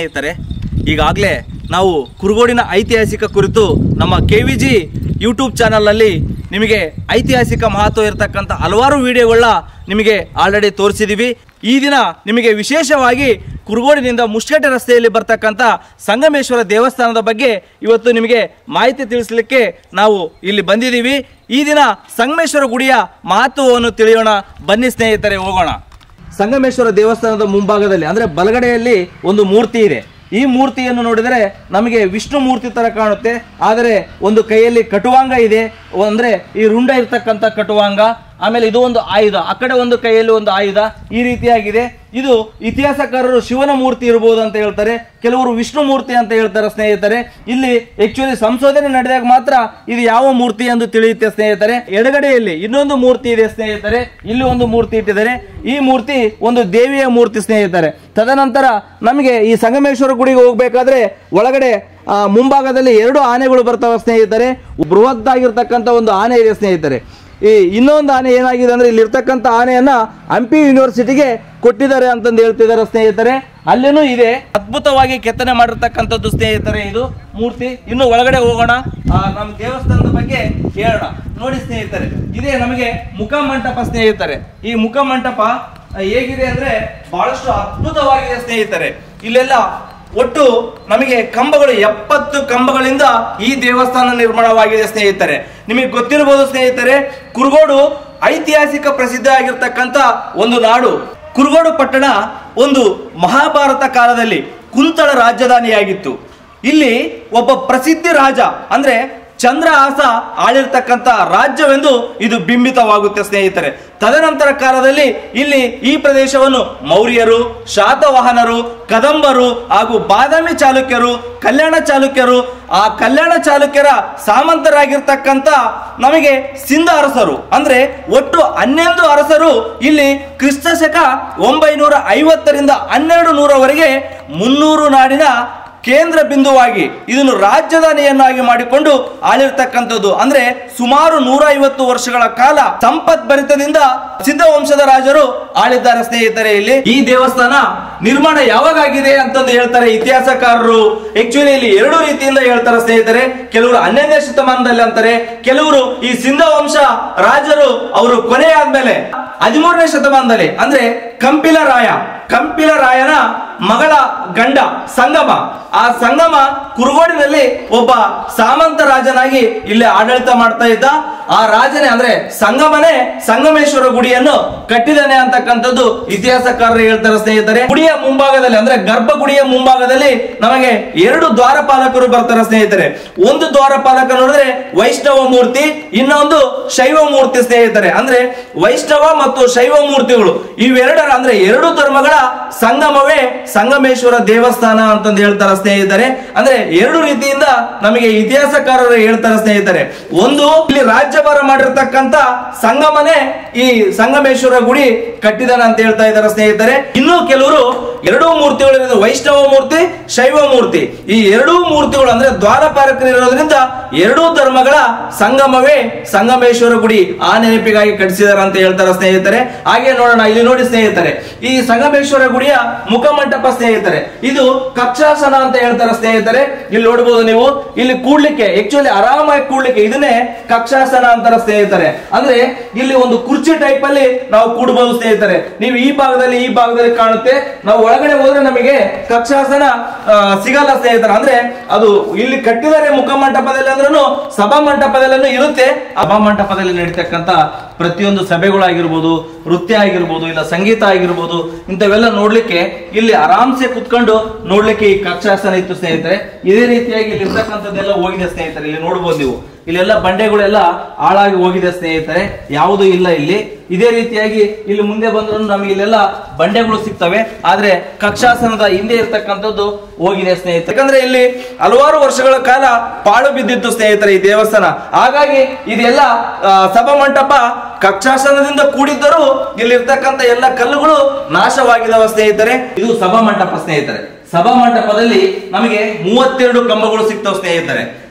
ಸ್ನೇಹಿತರೆ ಈಗಾಗಲೇ ನಾವು ಕುರುಗೋಡಿನ ಐತಿಹಾಸಿಕ ಕುರಿತು ನಮ್ಮ ಕೆ ವಿ ಜಿ ಯೂಟ್ಯೂಬ್ ಚಾನಲಲ್ಲಿ ನಿಮಗೆ ಐತಿಹಾಸಿಕ ಮಹತ್ವ ಇರತಕ್ಕಂಥ ಹಲವಾರು ವಿಡಿಯೋಗಳನ್ನ ನಿಮಗೆ ಆಲ್ರೆಡಿ ತೋರಿಸಿದ್ದೀವಿ ಈ ದಿನ ನಿಮಗೆ ವಿಶೇಷವಾಗಿ ಕುರುಗೋಡಿನಿಂದ ಮುಷ್ಕಟ್ಟೆ ರಸ್ತೆಯಲ್ಲಿ ಬರ್ತಕ್ಕಂಥ ಸಂಗಮೇಶ್ವರ ದೇವಸ್ಥಾನದ ಬಗ್ಗೆ ಇವತ್ತು ನಿಮಗೆ ಮಾಹಿತಿ ತಿಳಿಸಲಿಕ್ಕೆ ನಾವು ಇಲ್ಲಿ ಬಂದಿದ್ದೀವಿ ಈ ದಿನ ಸಂಗಮೇಶ್ವರ ಗುಡಿಯ ಮಹತ್ವವನ್ನು ತಿಳಿಯೋಣ ಬನ್ನಿ ಸ್ನೇಹಿತರೆ ಹೋಗೋಣ ಸಂಗಮೇಶ್ವರ ದೇವಸ್ಥಾನದ ಮುಂಭಾಗದಲ್ಲಿ ಅಂದ್ರೆ ಬಲಗಡೆಯಲ್ಲಿ ಒಂದು ಮೂರ್ತಿ ಇದೆ ಈ ಮೂರ್ತಿಯನ್ನು ನೋಡಿದರೆ ನಮಗೆ ವಿಷ್ಣು ಮೂರ್ತಿ ತರ ಕಾಣುತ್ತೆ ಆದರೆ ಒಂದು ಕೈಯಲ್ಲಿ ಕಟುವಾಂಗ ಇದೆ ಅಂದ್ರೆ ಈ ರುಂಡ ಇರ್ತಕ್ಕಂಥ ಕಟುವಾಂಗ ಆಮೇಲೆ ಇದು ಒಂದು ಆಯುಧ ಆ ಕಡೆ ಒಂದು ಕೈಯಲ್ಲಿ ಒಂದು ಆಯುಧ ಈ ರೀತಿಯಾಗಿದೆ ಇದು ಇತಿಹಾಸಕಾರರು ಶಿವನ ಮೂರ್ತಿ ಇರಬಹುದು ಅಂತ ಹೇಳ್ತಾರೆ ಕೆಲವರು ವಿಷ್ಣು ಮೂರ್ತಿ ಅಂತ ಹೇಳ್ತಾರೆ ಸ್ನೇಹಿತರೆ ಇಲ್ಲಿ ಆಕ್ಚುಲಿ ಸಂಶೋಧನೆ ನಡೆದಾಗ ಮಾತ್ರ ಇದು ಯಾವ ಮೂರ್ತಿ ಎಂದು ತಿಳಿಯುತ್ತೆ ಸ್ನೇಹಿತರೆ ಎಡಗಡೆಯಲ್ಲಿ ಇನ್ನೊಂದು ಮೂರ್ತಿ ಇದೆ ಸ್ನೇಹಿತರೆ ಇಲ್ಲಿ ಒಂದು ಮೂರ್ತಿ ಇಟ್ಟಿದ್ದಾರೆ ಈ ಮೂರ್ತಿ ಒಂದು ದೇವಿಯ ಮೂರ್ತಿ ಸ್ನೇಹಿತರೆ ತದನಂತರ ನಮಗೆ ಈ ಸಂಗಮೇಶ್ವರ ಗುಡಿಗೆ ಹೋಗ್ಬೇಕಾದ್ರೆ ಒಳಗಡೆ ಆ, ಮುಂಭಾಗದಲ್ಲಿ ಎರಡು ಆನೆಗಳು ಬರ್ತಾವೆ ಸ್ನೇಹಿತರೆ ಬೃಹತ್ತಾಗಿರ್ತಕ್ಕಂಥ ಒಂದು ಆನೆ ಇದೆ ಸ್ನೇಹಿತರೆ ಈ ಇನ್ನೊಂದು ಆನೆ ಏನಾಗಿದೆ ಅಂದ್ರೆ ಇಲ್ಲಿ ಇರ್ತಕ್ಕಂಥ ಆನೆಯನ್ನ ಹಂಪಿ ಯೂನಿವರ್ಸಿಟಿಗೆ ಕೊಟ್ಟಿದ್ದಾರೆ ಅಂತಂದು ಹೇಳ್ತಿದ್ದಾರೆ ಸ್ನೇಹಿತರೆ ಅಲ್ಲೇನೂ ಇದೆ ಅದ್ಭುತವಾಗಿ ಕೆತ್ತನೆ ಮಾಡಿರ್ತಕ್ಕಂಥದ್ದು ಸ್ನೇಹಿತರೆ ಇದು ಮೂರ್ತಿ ಇನ್ನು ಒಳಗಡೆ ಹೋಗೋಣ ಆ, ನಮ್ಮ ದೇವಸ್ಥಾನದ ಬಗ್ಗೆ ಹೇಳೋಣ ನೋಡಿ ಸ್ನೇಹಿತರೆ ಇದೇ ನಮಗೆ ಮುಖ ಮಂಟಪ ಸ್ನೇಹಿತರೆ ಈ ಮುಖ ಮಂಟಪ ಆ, ಹೇಗಿದೆ ಅಂದ್ರೆ ಬಹಳಷ್ಟು ಅದ್ಭುತವಾಗಿದೆ ಸ್ನೇಹಿತರೆ ಇಲ್ಲೆಲ್ಲ ಒಟ್ಟು ನಮಗೆ ಕಂಬಗಳು ಎಪ್ಪತ್ತು ಕಂಬಗಳಿಂದ ಈ ದೇವಸ್ಥಾನ ನಿರ್ಮಾಣವಾಗಿದೆ ಸ್ನೇಹಿತರೆ ನಿಮಗೆ ಗೊತ್ತಿರಬಹುದು ಸ್ನೇಹಿತರೆ ಕುರುಗೋಡು ಐತಿಹಾಸಿಕ ಪ್ರಸಿದ್ಧ ಆಗಿರ್ತಕ್ಕಂಥ ಒಂದು ನಾಡು ಕುರುಗೋಡು ಪಟ್ಟಣ ಒಂದು ಮಹಾಭಾರತ ಕಾಲದಲ್ಲಿ ಕುಂತಳ ರಾಜಧಾನಿಯಾಗಿತ್ತು ಇಲ್ಲಿ ಒಬ್ಬ ಪ್ರಸಿದ್ಧ ರಾಜ ಅಂದ್ರೆ ಚಂದ್ರಹಾಸ ಆಳಿರ್ತಕ್ಕಂಥ ರಾಜ್ಯವೆಂದು ಇದು ಬಿಂಬಿತವಾಗುತ್ತೆ ಸ್ನೇಹಿತರೆ ತದನಂತರ ಕಾಲದಲ್ಲಿ ಇಲ್ಲಿ ಈ ಪ್ರದೇಶವನ್ನು ಮೌರ್ಯರು ಶಾತವಾಹನರು ಕದಂಬರು ಹಾಗೂ ಬಾದಾಮಿ ಚಾಲುಕ್ಯರು ಕಲ್ಯಾಣ ಚಾಲುಕ್ಯರು ಆ ಕಲ್ಯಾಣ ಚಾಲುಕ್ಯರ ಸಾಮಂತರಾಗಿರ್ತಕ್ಕಂಥ ನಮಗೆ ಸಿಂಧ ಅರಸರು ಅಂದ್ರೆ ಒಟ್ಟು ಹನ್ನೊಂದು ಅರಸರು ಇಲ್ಲಿ ಕ್ರಿಸ್ತ ಶಕ ಒಂಬೈನೂರ ಐವತ್ತರಿಂದ ಹನ್ನೆರಡು ನೂರವರೆಗೆ ಮುನ್ನೂರು ನಾಡಿನ ಕೇಂದ್ರ ಬಿಂದುವಾಗಿ ಇದನ್ನು ರಾಜಧಾನಿಯನ್ನಾಗಿ ಮಾಡಿಕೊಂಡು ಆಳಿರ್ತಕ್ಕಂಥದ್ದು ಅಂದ್ರೆ ಸುಮಾರು ನೂರ ಐವತ್ತು ವರ್ಷಗಳ ಕಾಲ ಸಂಪದ್ಭರಿತದಿಂದ ಸಿದ್ಧ ವಂಶದ ರಾಜರು ಆಳಿದ್ದಾರೆ ಸ್ನೇಹಿತರೆ ಇಲ್ಲಿ ಈ ದೇವಸ್ಥಾನ ನಿರ್ಮಾಣ ಯಾವಾಗ ಆಗಿದೆ ಅಂತಂದು ಹೇಳ್ತಾರೆ ಇತಿಹಾಸಕಾರರು ಆಕ್ಚುಲಿ ಇಲ್ಲಿ ಎರಡು ರೀತಿಯಿಂದ ಹೇಳ್ತಾರೆ ಸ್ನೇಹಿತರೆ ಕೆಲವರು ಹನ್ನೊಂದನೇ ಶತಮಾನದಲ್ಲಿ ಅಂತಾರೆ ಕೆಲವರು ಈ ಸಿಂಧ ವಂಶ ರಾಜರು ಅವರು ಕೊನೆ ಆದ್ಮೇಲೆ ಹದಿಮೂರನೇ ಶತಮಾನದಲ್ಲಿ ಅಂದ್ರೆ ಕಂಪಿಲ ರಾಯ ಕಂಪಿಲ ರಾಯನ ಮಗಳ ಗಂಡ ಸಂಗಮ ಆ ಸಂಗಮ ಕುರುಗೋಡಿನಲ್ಲಿ ಒಬ್ಬ ಸಾಮಂತ ರಾಜನಾಗಿ ಇಲ್ಲಿ ಆಡಳಿತ ಮಾಡ್ತಾ ಇದ್ದ ಆ ರಾಜನೇ ಅಂದ್ರೆ ಸಂಗಮನೇ ಸಂಗಮೇಶ್ವರ ಗುಡಿಯನ್ನು ಕಟ್ಟಿದಾನೆ ಅಂತಕ್ಕಂಥದ್ದು ಇತಿಹಾಸಕಾರರು ಹೇಳ್ತಾರೆ ಸ್ನೇಹಿತರೆ ಗುಡಿಯ ಮುಂಭಾಗದಲ್ಲಿ ಅಂದ್ರೆ ಗರ್ಭಗುಡಿಯ ಮುಂಭಾಗದಲ್ಲಿ ನಮಗೆ ಎರಡು ದ್ವಾರಪಾಲಕರು ಬರ್ತಾರೆ ಸ್ನೇಹಿತರೆ ಒಂದು ದ್ವಾರಪಾಲಕ ನೋಡಿದ್ರೆ ವೈಷ್ಣವ ಮೂರ್ತಿ ಇನ್ನೊಂದು ಶೈವ ಮೂರ್ತಿ ಸ್ನೇಹಿತರೆ ಅಂದ್ರೆ ವೈಷ್ಣವ ಮತ್ತು ಶೈವ ಮೂರ್ತಿಗಳು ಇವೆರಡರ ಅಂದ್ರೆ ಎರಡು ಧರ್ಮಗಳ ಸಂಗಮವೇ ಸಂಗಮೇಶ್ವರ ದೇವಸ್ಥಾನ ಅಂತಂದು ಹೇಳ್ತಾರೆ ಸ್ನೇಹಿತರೆ ಅಂದ್ರೆ ಎರಡು ರೀತಿಯಿಂದ ನಮಗೆ ಇತಿಹಾಸಕಾರರು ಹೇಳ್ತಾರೆ ಸ್ನೇಹಿತರೆ ಒಂದು ಇಲ್ಲಿ ರಾಜ್ಯಭಾರ ಮಾಡಿರ್ತಕ್ಕಂತ ಸಂಗಮನೇ ಈ ಸಂಗಮೇಶ್ವರ ಗುಡಿ ಕಟ್ಟಿದಾನ ಅಂತ ಹೇಳ್ತಾ ಇದ್ದಾರೆ ಸ್ನೇಹಿತರೆ ಇನ್ನು ಕೆಲವರು ಎರಡೂ ಮೂರ್ತಿಗಳು ವೈಷ್ಣವ ಮೂರ್ತಿ ಶೈವ ಮೂರ್ತಿ ಈ ಎರಡೂ ಮೂರ್ತಿಗಳು ಅಂದ್ರೆ ದ್ವಾರಪಾಲಕರು ಇರೋದ್ರಿಂದ ಎರಡೂ ಧರ್ಮಗಳ ಸಂಗಮವೇ ಸಂಗಮೇಶ್ವರ ಗುಡಿ ಆ ನೆನಪಿಗಾಗಿ ಕಟ್ಟಿಸಿದಾರೆ ಅಂತ ಹೇಳ್ತಾರೆ ಸ್ನೇಹಿತರೆ ಹಾಗೆ ನೋಡೋಣ ಇಲ್ಲಿ ನೋಡಿ ಸ್ನೇಹಿತರೆ ಈ ಸಂಗಮೇಶ್ವರ ಗುಡಿಯ ಮುಖಮಂಟಪ ಸ್ನೇಹಿತರೆ ಇದು ಕಕ್ಷಾಸನ ಅಂತ ಹೇಳ್ತಾರೆ ಸ್ನೇಹಿತರೆ ಇಲ್ಲಿ ನೋಡಬಹುದು ನೀವು ಇಲ್ಲಿ ಕೂಡ್ಲಿಕ್ಕೆ ಆಕ್ಚುಲಿ ಆರಾಮಾಗಿ ಕೂಡ್ಲಿಕ್ಕೆ ಇದನ್ನೇ ಕಕ್ಷಾಸನ ಅಂತಾರೆ ಸ್ನೇಹಿತರೆ ಅಂದ್ರೆ ಇಲ್ಲಿ ಒಂದು ಕುರ್ಚಿ ಟೈಪ್ ಅಲ್ಲಿ ನಾವು ಕೂಡಬಹುದು ಸ್ನೇಹಿತರೆ ನೀವು ಈ ಭಾಗದಲ್ಲಿ ಈ ಭಾಗದಲ್ಲಿ ಕಾಣುತ್ತೆ ನಾವು ಒಳಗಡೆ ಹೋದ್ರೆ ನಮಗೆ ಕಕ್ಷಾಸನ ಆ, ಸಿಗಲ್ಲ ಸ್ನೇಹಿತರೆ ಅಂದ್ರೆ ಅದು ಇಲ್ಲಿ ಕಟ್ಟಿದರೆ ಮುಖಮಂಟಪದಲ್ಲಿ ಅಂದ್ರೂ ಸಭಾ ಮಂಟಪದಲ್ಲೂ ಇರುತ್ತೆ ಆ ಸಭಾ ಮಂಟಪದಲ್ಲಿ ನಡೀತಕ್ಕಂತ ಪ್ರತಿಯೊಂದು ಸಭೆಗಳಾಗಿರ್ಬೋದು ನೃತ್ಯ ಆಗಿರ್ಬೋದು ಇಲ್ಲ ಸಂಗೀತ ಆಗಿರ್ಬೋದು ಇಂಥವೆಲ್ಲ ನೋಡ್ಲಿಕ್ಕೆ ಇಲ್ಲಿ ಆರಾಮ್ಸೆ ಕುತ್ಕೊಂಡು ನೋಡ್ಲಿಕ್ಕೆ ಈ ಕಕ್ಷಾಸನ ಇತ್ತು ಸ್ನೇಹಿತರೆ ಇದೇ ರೀತಿಯಾಗಿ ಇಲ್ಲಿ ಇರ್ತಕ್ಕಂಥದ್ದೆಲ್ಲ ಹೋಗಿದೆ ಸ್ನೇಹಿತರೆ ಇಲ್ಲಿ ನೋಡ್ಬೋದು ನೀವು ಇಲ್ಲೆಲ್ಲ ಬಂಡೆಗಳೆಲ್ಲ ಹಾಳಾಗಿ ಹೋಗಿದೆ ಸ್ನೇಹಿತರೆ ಯಾವುದು ಇಲ್ಲ ಇಲ್ಲಿ ಇದೇ ರೀತಿಯಾಗಿ ಇಲ್ಲಿ ಮುಂದೆ ಬಂದ್ರು ನಮಗೆ ಇಲ್ಲೆಲ್ಲ ಬಂಡೆಗಳು ಸಿಗ್ತವೆ ಆದ್ರೆ ಕಕ್ಷಾಸನದ ಹಿಂದೆ ಇರ್ತಕ್ಕಂಥದ್ದು ಹೋಗಿದೆ ಸ್ನೇಹಿತರೆ ಯಾಕಂದ್ರೆ ಇಲ್ಲಿ ಹಲವಾರು ವರ್ಷಗಳ ಕಾಲ ಪಾಳು ಬಿದ್ದಿತ್ತು ಸ್ನೇಹಿತರೆ ಈ ದೇವಸ್ಥಾನ ಹಾಗಾಗಿ ಇದೆಲ್ಲ ಆ, ಸಭಾ ಮಂಟಪ ಕಕ್ಷಾಸನದಿಂದ ಕೂಡಿದ್ದರೂ ಇಲ್ಲಿರ್ತಕ್ಕಂಥ ಎಲ್ಲ ಕಲ್ಲುಗಳು ನಾಶವಾಗಿದಾವ ಸ್ನೇಹಿತರೆ ಇದು ಸಭಾ ಮಂಟಪ ಸ್ನೇಹಿತರೆ ಸಭಾ ಮಂಟಪದಲ್ಲಿ ನಮಗೆ ಮೂವತ್ತೆರಡು ಕಂಬಗಳು ಸಿಗ್ತಾವ ಸ್ನೇಹಿತರೆ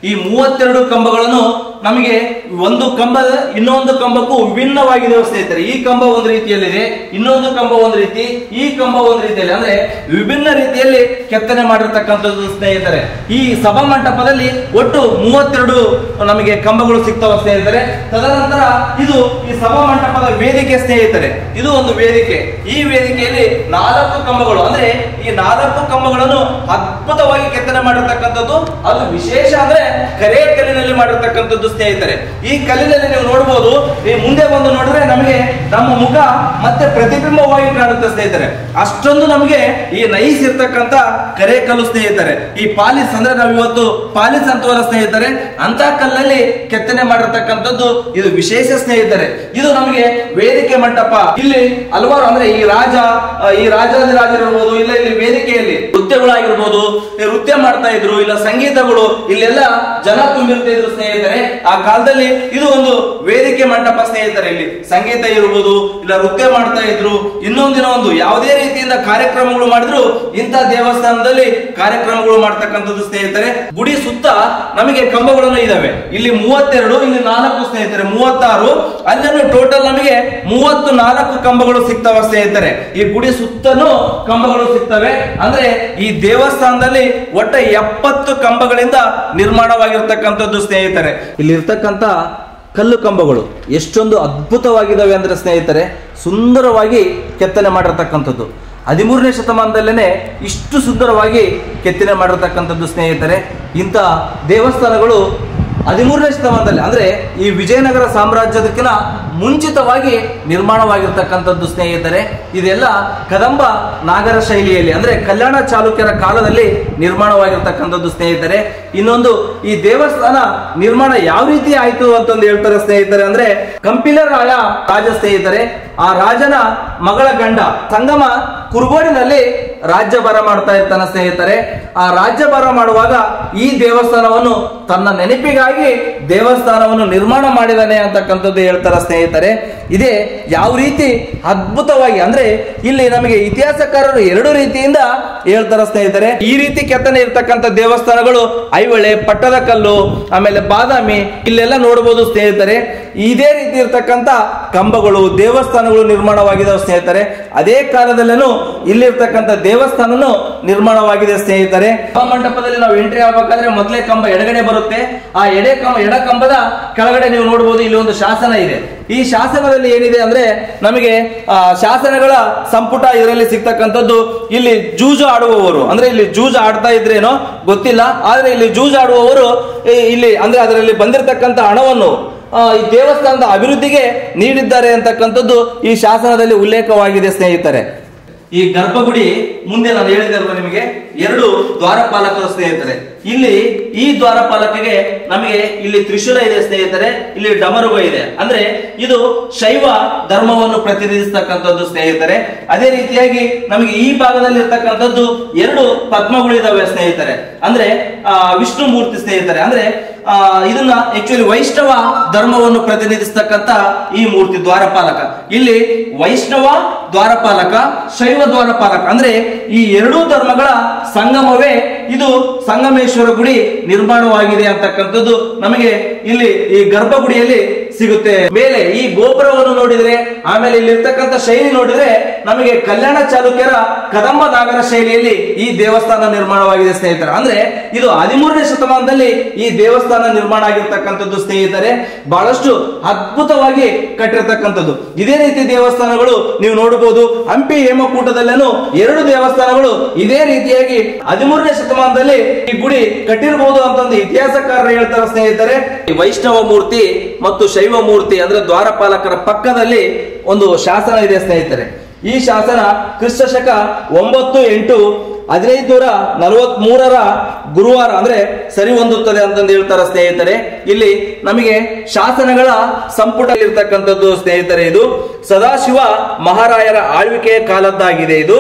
ಈ ಮೂವತ್ತೆರಡು ಕಂಬಗಳನ್ನು ನಮಗೆ ಒಂದು ಕಂಬದ ಇನ್ನೊಂದು ಕಂಬಕ್ಕೂ ವಿಭಿನ್ನವಾಗಿದೆ ಸ್ನೇಹಿತರೆ ಈ ಕಂಬ ಒಂದು ರೀತಿಯಲ್ಲಿದೆ ಇನ್ನೊಂದು ಕಂಬ ಒಂದು ರೀತಿ ಈ ಕಂಬ ಒಂದು ರೀತಿಯಲ್ಲಿ ಅಂದ್ರೆ ವಿಭಿನ್ನ ರೀತಿಯಲ್ಲಿ ಕೆತ್ತನೆ ಮಾಡಿರ್ತಕ್ಕಂಥದ್ದು ಸ್ನೇಹಿತರೆ ಈ ಸಭಾ ಮಂಟಪದಲ್ಲಿ ಒಟ್ಟು ಮೂವತ್ತೆರಡು ನಮಗೆ ಕಂಬಗಳು ಸಿಗ್ತಾವ ಸ್ನೇಹಿತರೆ ತದನಂತರ ಇದು ಈ ಸಭಾ ಮಂಟಪದ ವೇದಿಕೆ ಸ್ನೇಹಿತರೆ ಇದು ಒಂದು ವೇದಿಕೆ ಈ ವೇದಿಕೆಯಲ್ಲಿ ನಾಲ್ಕು ಕಂಬಗಳು ಅಂದ್ರೆ ಈ ನಾಲ್ಕು ಕಂಬಗಳನ್ನು ಅದ್ಭುತವಾಗಿ ಕೆತ್ತನೆ ಮಾಡಿರ್ತಕ್ಕಂಥದ್ದು ಅದು ವಿಶೇಷ ಅಂದ್ರೆ ಕರೆ ಕಲ್ಲಿನಲ್ಲಿ ಮಾಡಿರ್ತಕ್ಕಂಥದ್ದು ಸ್ನೇಹಿತರೆ ಈ ಕಲ್ಲಿನಲ್ಲಿ ನೀವು ನೋಡಬಹುದು ಈ ಮುಂದೆ ಬಂದು ನೋಡಿದ್ರೆ ನಮಗೆ ನಮ್ಮ ಮುಖ ಮತ್ತೆ ಪ್ರತಿಬಿಂಬವಾಗಿ ಕಾಣುತ್ತೆ ಸ್ನೇಹಿತರೆ ಅಷ್ಟೊಂದು ನಮಗೆ ಈ ನೈಸ್ ಇರ್ತಕ್ಕಂಥ ಕರೆ ಕಲ್ಲು ಸ್ನೇಹಿತರೆ ಈ ಪಾಲಿಸ್ ಅಂದ್ರೆ ನಾವು ಇವತ್ತು ಪಾಲಿಸ್ ಅಂತವಲ್ಲ ಸ್ನೇಹಿತರೆ ಅಂತ ಕಲ್ಲಲ್ಲಿ ಕೆತ್ತನೆ ಮಾಡಿರ್ತಕ್ಕಂಥದ್ದು ಇದು ವಿಶೇಷ ಸ್ನೇಹಿತರೆ ಇದು ನಮಗೆ ವೇದಿಕೆ ಮಂಟಪ ಇಲ್ಲಿ ಹಲವಾರು ಅಂದ್ರೆ ಈ ರಾಜ ಆ, ಈ ರಾಜಾದಿರಾಜರಿರ್ಬೋದು ಇಲ್ಲ ಇಲ್ಲಿ ವೇದಿಕೆಯಲ್ಲಿ ನೃತ್ಯಗಳಾಗಿರ್ಬೋದು ಈ ನೃತ್ಯ ಮಾಡ್ತಾ ಇದ್ರು ಇಲ್ಲ ಸಂಗೀತಗಳು ಇಲ್ಲೆಲ್ಲ ಜನ ತುಂಬಿರ್ತಾ ಇದ್ರು ಸ್ನೇಹಿತರೆ ಆ ಕಾಲದಲ್ಲಿ ಇದು ಒಂದು ವೇದಿಕೆ ಮಂಟಪ ಸ್ನೇಹಿತರೆ ಇಲ್ಲಿ ಸಂಗೀತ ಇರ್ಬೋದು ಇಲ್ಲ ನೃತ್ಯ ಮಾಡ್ತಾ ಇದ್ರು ಇನ್ನೊಂದಿನ ಒಂದು ಯಾವುದೇ ರೀತಿಯಿಂದ ಕಾರ್ಯಕ್ರಮಗಳು ಮಾಡಿದ್ರು ಇಂಥ ದೇವಸ್ಥಾನದಲ್ಲಿ ಕಾರ್ಯಕ್ರಮಗಳು ಮಾಡ್ತಕ್ಕಂಥದ್ದು ಸ್ನೇಹಿತರೆ ಗುಡಿ ಸುತ್ತ ನಮಗೆ ಕಂಬಗಳನ್ನು ಇದಾವೆ ಇಲ್ಲಿ ಮೂವತ್ತೆರಡು ಇಲ್ಲಿ ನಾಲ್ಕು ಸ್ನೇಹಿತರೆ ಮೂವತ್ತಾರು ಅಲ್ಲೂ ಟೋಟಲ್ ನಮಗೆ ಮೂವತ್ತು ನಾಲ್ಕು ಕಂಬಗಳು ಸಿಗ್ತಾವ ಸ್ನೇಹಿತರೆ ಈ ಗುಡಿ ಸುತ್ತಲೂ ಕಂಬಗಳು ಸಿಗ್ತವೆ ಅಂದ್ರೆ ಈ ದೇವಸ್ಥಾನದಲ್ಲಿ ಒಟ್ಟ ಎಪ್ಪತ್ತು ಕಂಬಗಳಿಂದ ನಿರ್ಮಾಣವಾಗಿರ್ತಕ್ಕಂಥದ್ದು ಸ್ನೇಹಿತರೆ ಇಲ್ಲಿ ಇರ್ತಕ್ಕಂಥ ಕಲ್ಲು ಕಂಬಗಳು ಎಷ್ಟೊಂದು ಅದ್ಭುತವಾಗಿದ್ದಾವೆ ಅಂದ್ರೆ ಸ್ನೇಹಿತರೆ ಸುಂದರವಾಗಿ ಕೆತ್ತನೆ ಮಾಡಿರ್ತಕ್ಕಂಥದ್ದು ಹದಿಮೂರನೇ ಶತಮಾನದಲ್ಲೇ ಇಷ್ಟು ಸುಂದರವಾಗಿ ಕೆತ್ತನೆ ಮಾಡಿರ್ತಕ್ಕಂಥದ್ದು ಸ್ನೇಹಿತರೆ ಇಂಥ ದೇವಸ್ಥಾನಗಳು ಹದಿಮೂರನೇ ಶತಮಾನದಲ್ಲಿ ಅಂದ್ರೆ ಈ ವಿಜಯನಗರ ಸಾಮ್ರಾಜ್ಯದಕ್ಕಿಂತ ಮುಂಚಿತವಾಗಿ ನಿರ್ಮಾಣವಾಗಿರ್ತಕ್ಕಂಥದ್ದು ಸ್ನೇಹಿತರೆ ಇದೆಲ್ಲ ಕದಂಬ ನಾಗರ ಶೈಲಿಯಲ್ಲಿ ಅಂದ್ರೆ ಕಲ್ಯಾಣ ಚಾಲುಕ್ಯರ ಕಾಲದಲ್ಲಿ ನಿರ್ಮಾಣವಾಗಿರ್ತಕ್ಕಂಥದ್ದು ಸ್ನೇಹಿತರೆ ಇನ್ನೊಂದು ಈ ದೇವಸ್ಥಾನ ನಿರ್ಮಾಣ ಯಾವ ರೀತಿ ಆಯ್ತು ಅಂತಂದು ಹೇಳ್ತಾರೆ ಸ್ನೇಹಿತರೆ ಅಂದ್ರೆ ಕಂಪಿಲರಾಯ ರಾಜ ಸ್ನೇಹಿತರೆ ಆ ರಾಜನ ಮಗಳ ಗಂಡ ಸಂಗಮ ಕುರುಗೋಡಿನಲ್ಲಿ ರಾಜ್ಯಭಾರ ಮಾಡ್ತಾ ಇರ್ತಾನೆ ಸ್ನೇಹಿತರೆ ಆ ರಾಜ್ಯಭಾರ ಮಾಡುವಾಗ ಈ ದೇವಸ್ಥಾನವನ್ನು ತನ್ನ ನೆನಪಿಗಾಗಿ ದೇವಸ್ಥಾನವನ್ನು ನಿರ್ಮಾಣ ಮಾಡಿದಾನೆ ಅಂತಕ್ಕಂಥದ್ದು ಹೇಳ್ತಾರ ಸ್ನೇಹಿತರೆ ಇದೇ ಯಾವ ರೀತಿ ಅದ್ಭುತವಾಗಿ ಅಂದ್ರೆ ಇಲ್ಲಿ ನಮಗೆ ಇತಿಹಾಸಕಾರರು ಎರಡು ರೀತಿಯಿಂದ ಹೇಳ್ತಾರ ಸ್ನೇಹಿತರೆ ಈ ರೀತಿ ಕೆತ್ತನೆ ಇರ್ತಕ್ಕಂಥ ದೇವಸ್ಥಾನಗಳು ಐಹೊಳೆ ಪಟ್ಟದಕಲ್ಲು ಆಮೇಲೆ ಬಾದಾಮಿ ಇಲ್ಲೆಲ್ಲ ನೋಡಬಹುದು ಸ್ನೇಹಿತರೆ ಇದೇ ರೀತಿ ಇರ್ತಕ್ಕಂಥ ಕಂಬಗಳು ದೇವಸ್ಥಾನಗಳು ನಿರ್ಮಾಣವಾಗಿದ್ದಾವೆ ಸ್ನೇಹಿತರೆ ಅದೇ ಕಾಲದಲ್ಲೇನು ಇಲ್ಲಿರ್ತಕ್ಕಂಥ ದೇವಸ್ಥಾನನು ನಿರ್ಮಾಣವಾಗಿದೆ ಸ್ನೇಹಿತರೆ ಆ ಮಂಟಪದಲ್ಲಿ ನಾವು ಎಂಟ್ರಿ ಆಗ್ಬೇಕಾದ್ರೆ ಮೊದಲೇ ಕಂಬ ಎಡಗಡೆ ಬರುತ್ತೆ ಆ ಎಡೆ ಕಂಬ ಎಡ ಕಂಬದ ಕೆಳಗಡೆ ನೀವು ನೋಡಬಹುದು ಇಲ್ಲಿ ಒಂದು ಶಾಸನ ಇದೆ ಈ ಶಾಸನದಲ್ಲಿ ಏನಿದೆ ಅಂದ್ರೆ ನಮಗೆ ಆ ಶಾಸನಗಳ ಸಂಪುಟ ಇದರಲ್ಲಿ ಸಿಗ್ತಕ್ಕಂಥದ್ದು ಇಲ್ಲಿ ಜೂಜು ಆಡುವವರು ಅಂದ್ರೆ ಇಲ್ಲಿ ಜೂಜು ಆಡ್ತಾ ಇದ್ರೇನೋ ಗೊತ್ತಿಲ್ಲ ಆದ್ರೆ ಇಲ್ಲಿ ಜೂಜು ಆಡುವವರು ಈ- ಇಲ್ಲಿ ಅಂದ್ರೆ ಅದರಲ್ಲಿ ಬಂದಿರತಕ್ಕಂಥ ಹಣವನ್ನು ಆ, ಈ ದೇವಸ್ಥಾನದ ಅಭಿವೃದ್ಧಿಗೆ ನೀಡಿದ್ದಾರೆ ಅಂತಕ್ಕಂಥದ್ದು ಈ ಶಾಸನದಲ್ಲಿ ಉಲ್ಲೇಖವಾಗಿದೆ ಸ್ನೇಹಿತರೆ ಈ ಗರ್ಭಗುಡಿ ಮುಂದೆ ನಾನು ಹೇಳಿದೆ ಅಲ್ವಾ ನಿಮಗೆ ಎರಡು ದ್ವಾರಪಾಲಕರು ಸ್ನೇಹಿತರೆ ಇಲ್ಲಿ ಈ ದ್ವಾರಪಾಲಕಿಗೆ ನಮಗೆ ಇಲ್ಲಿ ತ್ರಿಶೂಲ ಇದೆ ಸ್ನೇಹಿತರೆ ಇಲ್ಲಿ ಡಮರುಗ ಇದೆ ಅಂದ್ರೆ ಇದು ಶೈವ ಧರ್ಮವನ್ನು ಪ್ರತಿನಿಧಿಸ್ತಕ್ಕಂಥದ್ದು ಸ್ನೇಹಿತರೆ ಅದೇ ರೀತಿಯಾಗಿ ನಮಗೆ ಈ ಭಾಗದಲ್ಲಿ ಇರ್ತಕ್ಕಂಥದ್ದು ಎರಡು ಪದ್ಮಗಳಿದಾವೆ ಸ್ನೇಹಿತರೆ ಅಂದ್ರೆ ಆ, ವಿಷ್ಣು ಮೂರ್ತಿ ಸ್ನೇಹಿತರೆ ಅಂದ್ರೆ ಆ, ಇದನ್ನ ಆಕ್ಚುಲಿ ವೈಷ್ಣವ ಧರ್ಮವನ್ನು ಪ್ರತಿನಿಧಿಸ್ತಕ್ಕಂತ ಈ ಮೂರ್ತಿ ದ್ವಾರಪಾಲಕ ಇಲ್ಲಿ ವೈಷ್ಣವ ದ್ವಾರಪಾಲಕ ಶೈವ ದ್ವಾರಪಾಲಕ ಅಂದ್ರೆ ಈ ಎರಡೂ ಧರ್ಮಗಳ ಸಂಗಮವೇ ಇದು ಸಂಗಮೇಶ್ವರ ಗುಡಿ ನಿರ್ಮಾಣವಾಗಿದೆ ಅಂತಕ್ಕಂಥದ್ದು ನಮಗೆ ಇಲ್ಲಿ ಈ ಗರ್ಭಗುಡಿಯಲ್ಲಿ ಸಿಗುತ್ತೆ ಮೇಲೆ ಈ ಗೋಪುರವನ್ನು ನೋಡಿದ್ರೆ ಆಮೇಲೆ ಇಲ್ಲಿ ಇರ್ತಕ್ಕಂಥ ಶೈಲಿ ನೋಡಿದ್ರೆ ನಮಗೆ ಕಲ್ಯಾಣ ಚಾಲುಕ್ಯರ ಕದಂಬ ನಾಗರ ಶೈಲಿಯಲ್ಲಿ ಈ ದೇವಸ್ಥಾನ ನಿರ್ಮಾಣವಾಗಿದೆ ಸ್ನೇಹಿತರೆ ಅಂದ್ರೆ ಇದು ಹದಿಮೂರನೇ ಶತಮಾನದಲ್ಲಿ ಈ ದೇವಸ್ಥಾನ ನಿರ್ಮಾಣ ಆಗಿರ್ತಕ್ಕಂಥದ್ದು ಸ್ನೇಹಿತರೆ ಬಹಳಷ್ಟು ಅದ್ಭುತವಾಗಿ ಕಟ್ಟಿರ್ತಕ್ಕಂಥದ್ದು ಇದೇ ರೀತಿ ದೇವಸ್ಥಾನಗಳು ನೀವು ನೋಡಬಹುದು ಹಂಪಿ ಹೇಮಕೂಟದಲ್ಲೇನು ಎರಡು ದೇವಸ್ಥಾನಗಳು ಇದೇ ರೀತಿಯಾಗಿ ಹದಿಮೂರನೇ ಶತಮಾನದಲ್ಲಿ ಈ ಗುಡಿ ಕಟ್ಟಿರಬಹುದು ಅಂತಂದು ಇತಿಹಾಸಕಾರರು ಹೇಳ್ತಾರೆ ಸ್ನೇಹಿತರೆ ಈ ವೈಷ್ಣವ ಮೂರ್ತಿ ಮತ್ತು ಶೈವ ಮೂರ್ತಿ ಅಂದ್ರೆ ದ್ವಾರಪಾಲಕರ ಪಕ್ಕದಲ್ಲಿ ಒಂದು ಶಾಸನ ಇದೆ ಸ್ನೇಹಿತರೆ ಈ ಶಾಸನ ಕ್ರಿಸ್ತ ಶಕ ಒಂಬತ್ತು ಎಂಟು ಹದಿನೈದುನೂರ ನಲವತ್ ಮೂರರ ಗುರುವಾರ ಅಂದ್ರೆ ಸರಿ ಹೊಂದುತ್ತದೆ ಅಂತಂದು ಹೇಳ್ತಾರೆ ಸ್ನೇಹಿತರೆ ಇಲ್ಲಿ ನಮಗೆ ಶಾಸನಗಳ ಸಂಪುಟ ಇರ್ತಕ್ಕಂಥದ್ದು ಸ್ನೇಹಿತರೆ ಇದು ಸದಾಶಿವ ಮಹಾರಾಯರ ಆಳ್ವಿಕೆಯ ಕಾಲದ್ದಾಗಿದೆ ಇದು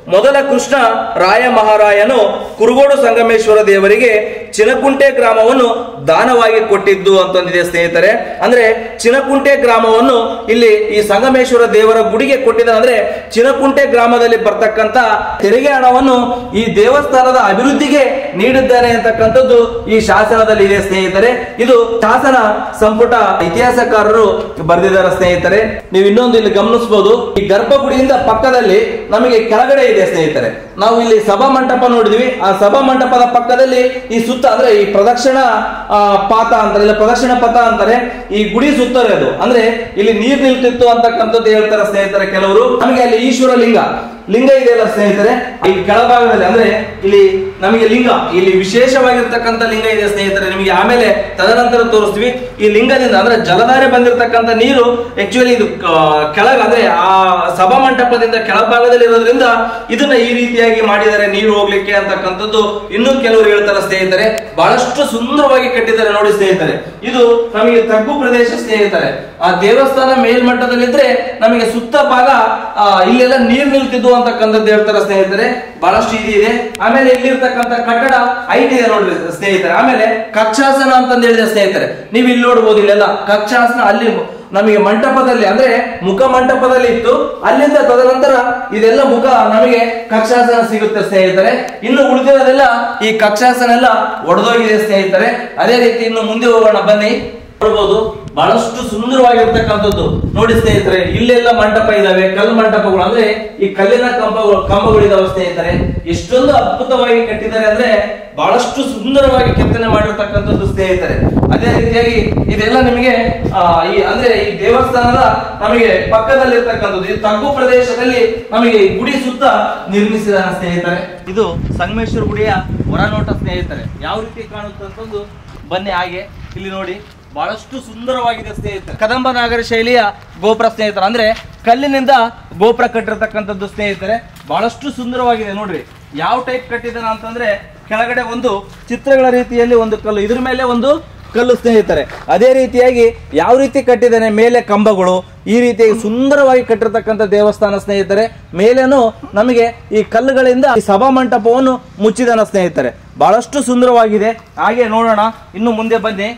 ಮೊದಲ ಕೃಷ್ಣ ರಾಯ ಮಹಾರಾಯನು ಕುರುಗೋಡು ಸಂಗಮೇಶ್ವರ ದೇವರಿಗೆ ಚಿನಕುಂಟೆ ಗ್ರಾಮವನ್ನು ದಾನವಾಗಿ ಕೊಟ್ಟಿದ್ದು ಅಂತಂದಿದೆ ಸ್ನೇಹಿತರೆ ಅಂದ್ರೆ ಚಿನಕುಂಟೆ ಗ್ರಾಮವನ್ನು ಇಲ್ಲಿ ಈ ಸಂಗಮೇಶ್ವರ ದೇವರ ಗುಡಿಗೆ ಕೊಟ್ಟಿದ ಅಂದ್ರೆ ಚಿನಕುಂಟೆ ಗ್ರಾಮದಲ್ಲಿ ಬರ್ತಕ್ಕಂತ ತೆರಿಗೆ ಹಣವನ್ನು ಈ ದೇವಸ್ಥಾನದ ಅಭಿವೃದ್ಧಿಗೆ ನೀಡಿದ್ದಾನೆ ಅಂತಕ್ಕಂಥದ್ದು ಈ ಶಾಸನದಲ್ಲಿ ಇದೆ ಸ್ನೇಹಿತರೆ ಇದು ಶಾಸನ ಸಂಪುಟ ಇತಿಹಾಸಕಾರರು ಬರೆದಿದ್ದಾರೆ ಸ್ನೇಹಿತರೆ ನೀವು ಇನ್ನೊಂದು ಇಲ್ಲಿ ಗಮನಿಸಬಹುದು ಈ ಗರ್ಭಗುಡಿಯಿಂದ ಪಕ್ಕದಲ್ಲಿ ನಮಗೆ ಕೆಳಗಡೆ ಇದೆ ಸ್ನೇಹಿತರೆ ನಾವು ಇಲ್ಲಿ ಸಭಾ ಮಂಟಪ ನೋಡಿದ್ವಿ ಆ ಸಭಾ ಮಂಟಪದ ಪಕ್ಕದಲ್ಲಿ ಈ ಸುತ್ತ ಅಂದ್ರೆ ಈ ಪ್ರದಕ್ಷಿಣ ಆ, ಪಾತ ಅಂತಾರೆ ಇಲ್ಲ ಪ್ರದಕ್ಷಿಣ ಪಥ ಅಂತಾರೆ ಈ ಗುಡಿ ಸುತ್ತರೆ ಅದು ಅಂದ್ರೆ ಇಲ್ಲಿ ನೀರ್ ನಿಲ್ತಿತ್ತು ಅಂತಕ್ಕಂಥದ್ದು ಹೇಳ್ತಾರೆ ಸ್ನೇಹಿತರೆ ಕೆಲವರು ನಮಗೆ ಅಲ್ಲಿ ಈಶ್ವರ ಲಿಂಗ ಲಿಂಗ ಇದೆಯಲ್ಲ ಸ್ನೇಹಿತರೆ ಈ ಕೆಳಭಾಗದಲ್ಲಿ ಅಂದ್ರೆ ಇಲ್ಲಿ ನಮಗೆ ಲಿಂಗ ಇಲ್ಲಿ ವಿಶೇಷವಾಗಿರ್ತಕ್ಕಂಥ ಲಿಂಗ ಇದೆ ಸ್ನೇಹಿತರೆ ನಿಮಗೆ ಆಮೇಲೆ ತದನಂತರ ತೋರಿಸ್ತೀವಿ ಈ ಲಿಂಗದಿಂದ ಅಂದ್ರೆ ಜಲಧಾರೆ ಬಂದಿರತಕ್ಕಂಥ ನೀರು ಆಕ್ಚುಲಿ ಇದು ಕ- ಕೆಳಗ ಅಂದ್ರೆ ಆ ಸಭಾ ಮಂಟಪದಿಂದ ಕೆಳಭಾಗದಲ್ಲಿ ಇರೋದ್ರಿಂದ ಇದನ್ನ ಈ ರೀತಿಯಾಗಿ ಮಾಡಿದ್ದಾರೆ ನೀರು ಹೋಗ್ಲಿಕ್ಕೆ ಅಂತಕ್ಕಂಥದ್ದು ಇನ್ನೂ ಕೆಲವರು ಹೇಳ್ತಾರೆ ಸ್ನೇಹಿತರೆ ಬಹಳಷ್ಟು ಸುಂದರವಾಗಿ ಕಟ್ಟಿದ್ದಾರೆ ನೋಡಿ ಸ್ನೇಹಿತರೆ ಇದು ನಮಗೆ ತಗ್ಗು ಪ್ರದೇಶ ಸ್ನೇಹಿತರೆ ಆ ದೇವಸ್ಥಾನ ಮೇಲ್ಮಟ್ಟದಲ್ಲಿದ್ರೆ ನಮಗೆ ಸುತ್ತ ಭಾಗ ಆ, ಇಲ್ಲೆಲ್ಲ ನೀರ್ ನಿಲ್ತಿದ್ವು ಅಂತಕ್ಕಂಥದ್ದು ಹೇಳ್ತಾರೆ ಸ್ನೇಹಿತರೆ ಬಹಳಷ್ಟು ಇದು ಇದೆ ಆಮೇಲೆ ಇಲ್ಲಿರ್ತಕ್ಕಂಥ ಕಟ್ಟಡ ಹೈಟ್ ಇದೆ ನೋಡ್ರಿ ಸ್ನೇಹಿತರೆ ಆಮೇಲೆ ಕಕ್ಷಾಸನ ಅಂತಂದು ಹೇಳಿದೆ ಸ್ನೇಹಿತರೆ ನೀವು ಇಲ್ಲಿ ನೋಡ್ಬೋದು ಇಲ್ಲೆಲ್ಲ ಕಕ್ಷಾಸನ ಅಲ್ಲಿ ನಮಗೆ ಮಂಟಪದಲ್ಲಿ ಅಂದ್ರೆ ಮುಖ ಮಂಟಪದಲ್ಲಿ ಇತ್ತು ಅಲ್ಲಿಂದ ತದನಂತರ ಇದೆಲ್ಲ ಮುಖ ನಮಗೆ ಕಕ್ಷಾಸನ ಸಿಗುತ್ತೆ ಸ್ನೇಹಿತರೆ ಇನ್ನು ಉಳಿದಿರೋದೆಲ್ಲ ಈ ಕಕ್ಷಾಸನ ಎಲ್ಲ ಒಡೆದೋಗಿದೆ ಸ್ನೇಹಿತರೆ ಅದೇ ರೀತಿ ಇನ್ನು ಮುಂದೆ ಹೋಗೋಣ ಬನ್ನಿ ನೋಡ್ಬೋದು ಬಹಳಷ್ಟು ಸುಂದರವಾಗಿರ್ತಕ್ಕಂಥದ್ದು ನೋಡಿ ಸ್ನೇಹಿತರೆ ಇಲ್ಲೆಲ್ಲ ಮಂಟಪ ಇದಾವೆ ಕಲ್ಲು ಮಂಟಪಗಳು ಅಂದ್ರೆ ಈ ಕಲ್ಲಿನ ಕಂಬಗಳು ಕಂಬಗಳು ಇದಾವೆ ಸ್ನೇಹಿತರೆ ಎಷ್ಟೊಂದು ಅದ್ಭುತವಾಗಿ ಕಟ್ಟಿದ್ದಾರೆ ಅಂದ್ರೆ ಬಹಳಷ್ಟು ಸುಂದರವಾಗಿ ಕೆತ್ತನೆ ಮಾಡಿರ್ತಕ್ಕಂಥದ್ದು ಸ್ನೇಹಿತರೆ ಅದೇ ರೀತಿಯಾಗಿ ಇದೆಲ್ಲ ನಿಮಗೆ ಆ, ಈ ಅಂದ್ರೆ ಈ ದೇವಸ್ಥಾನದ ನಮಗೆ ಪಕ್ಕದಲ್ಲಿರ್ತಕ್ಕಂಥದ್ದು ಇದು ತಗ್ಗು ಪ್ರದೇಶದಲ್ಲಿ ನಮಗೆ ಈ ಗುಡಿ ಸುತ್ತ ನಿರ್ಮಿಸಿದ ಸ್ನೇಹಿತರೆ ಇದು ಸಂಗಮೇಶ್ವರ ಗುಡಿಯ ಹೊರನೋಟ ಸ್ನೇಹಿತರೆ ಯಾವ ರೀತಿ ಕಾಣುತ್ತೆ ಅಂತಂದು ಬನ್ನಿ ಹಾಗೆ ಇಲ್ಲಿ ನೋಡಿ ಬಹಳಷ್ಟು ಸುಂದರವಾಗಿದೆ ಸ್ನೇಹಿತರೆ ಕದಂಬ ನಾಗರ ಶೈಲಿಯ ಗೋಪುರ ಸ್ನೇಹಿತರೆ ಅಂದ್ರೆ ಕಲ್ಲಿನಿಂದ ಗೋಪುರ ಕಟ್ಟಿರ್ತಕ್ಕಂಥದ್ದು ಸ್ನೇಹಿತರೆ ಬಹಳಷ್ಟು ಸುಂದರವಾಗಿದೆ ನೋಡ್ರಿ ಯಾವ ಟೈಪ್ ಕಟ್ಟಿದಾನ ಅಂತಂದ್ರೆ ಕೆಳಗಡೆ ಒಂದು ಚಿತ್ರಗಳ ರೀತಿಯಲ್ಲಿ ಒಂದು ಕಲ್ಲು ಇದ್ರ ಮೇಲೆ ಒಂದು ಕಲ್ಲು ಸ್ನೇಹಿತರೆ ಅದೇ ರೀತಿಯಾಗಿ ಯಾವ ರೀತಿ ಕಟ್ಟಿದ್ದಾನೆ ಮೇಲೆ ಕಂಬಗಳು ಈ ರೀತಿಯಾಗಿ ಸುಂದರವಾಗಿ ಕಟ್ಟಿರ್ತಕ್ಕಂಥ ದೇವಸ್ಥಾನ ಸ್ನೇಹಿತರೆ ಮೇಲೇನು ನಮಗೆ ಈ ಕಲ್ಲುಗಳಿಂದ ಈ ಸಭಾ ಮಂಟಪವನ್ನು ಮುಚ್ಚಿದಾನ ಸ್ನೇಹಿತರೆ ಬಹಳಷ್ಟು ಸುಂದರವಾಗಿದೆ ಹಾಗೆ ನೋಡೋಣ ಇನ್ನು ಮುಂದೆ ಬನ್ನಿ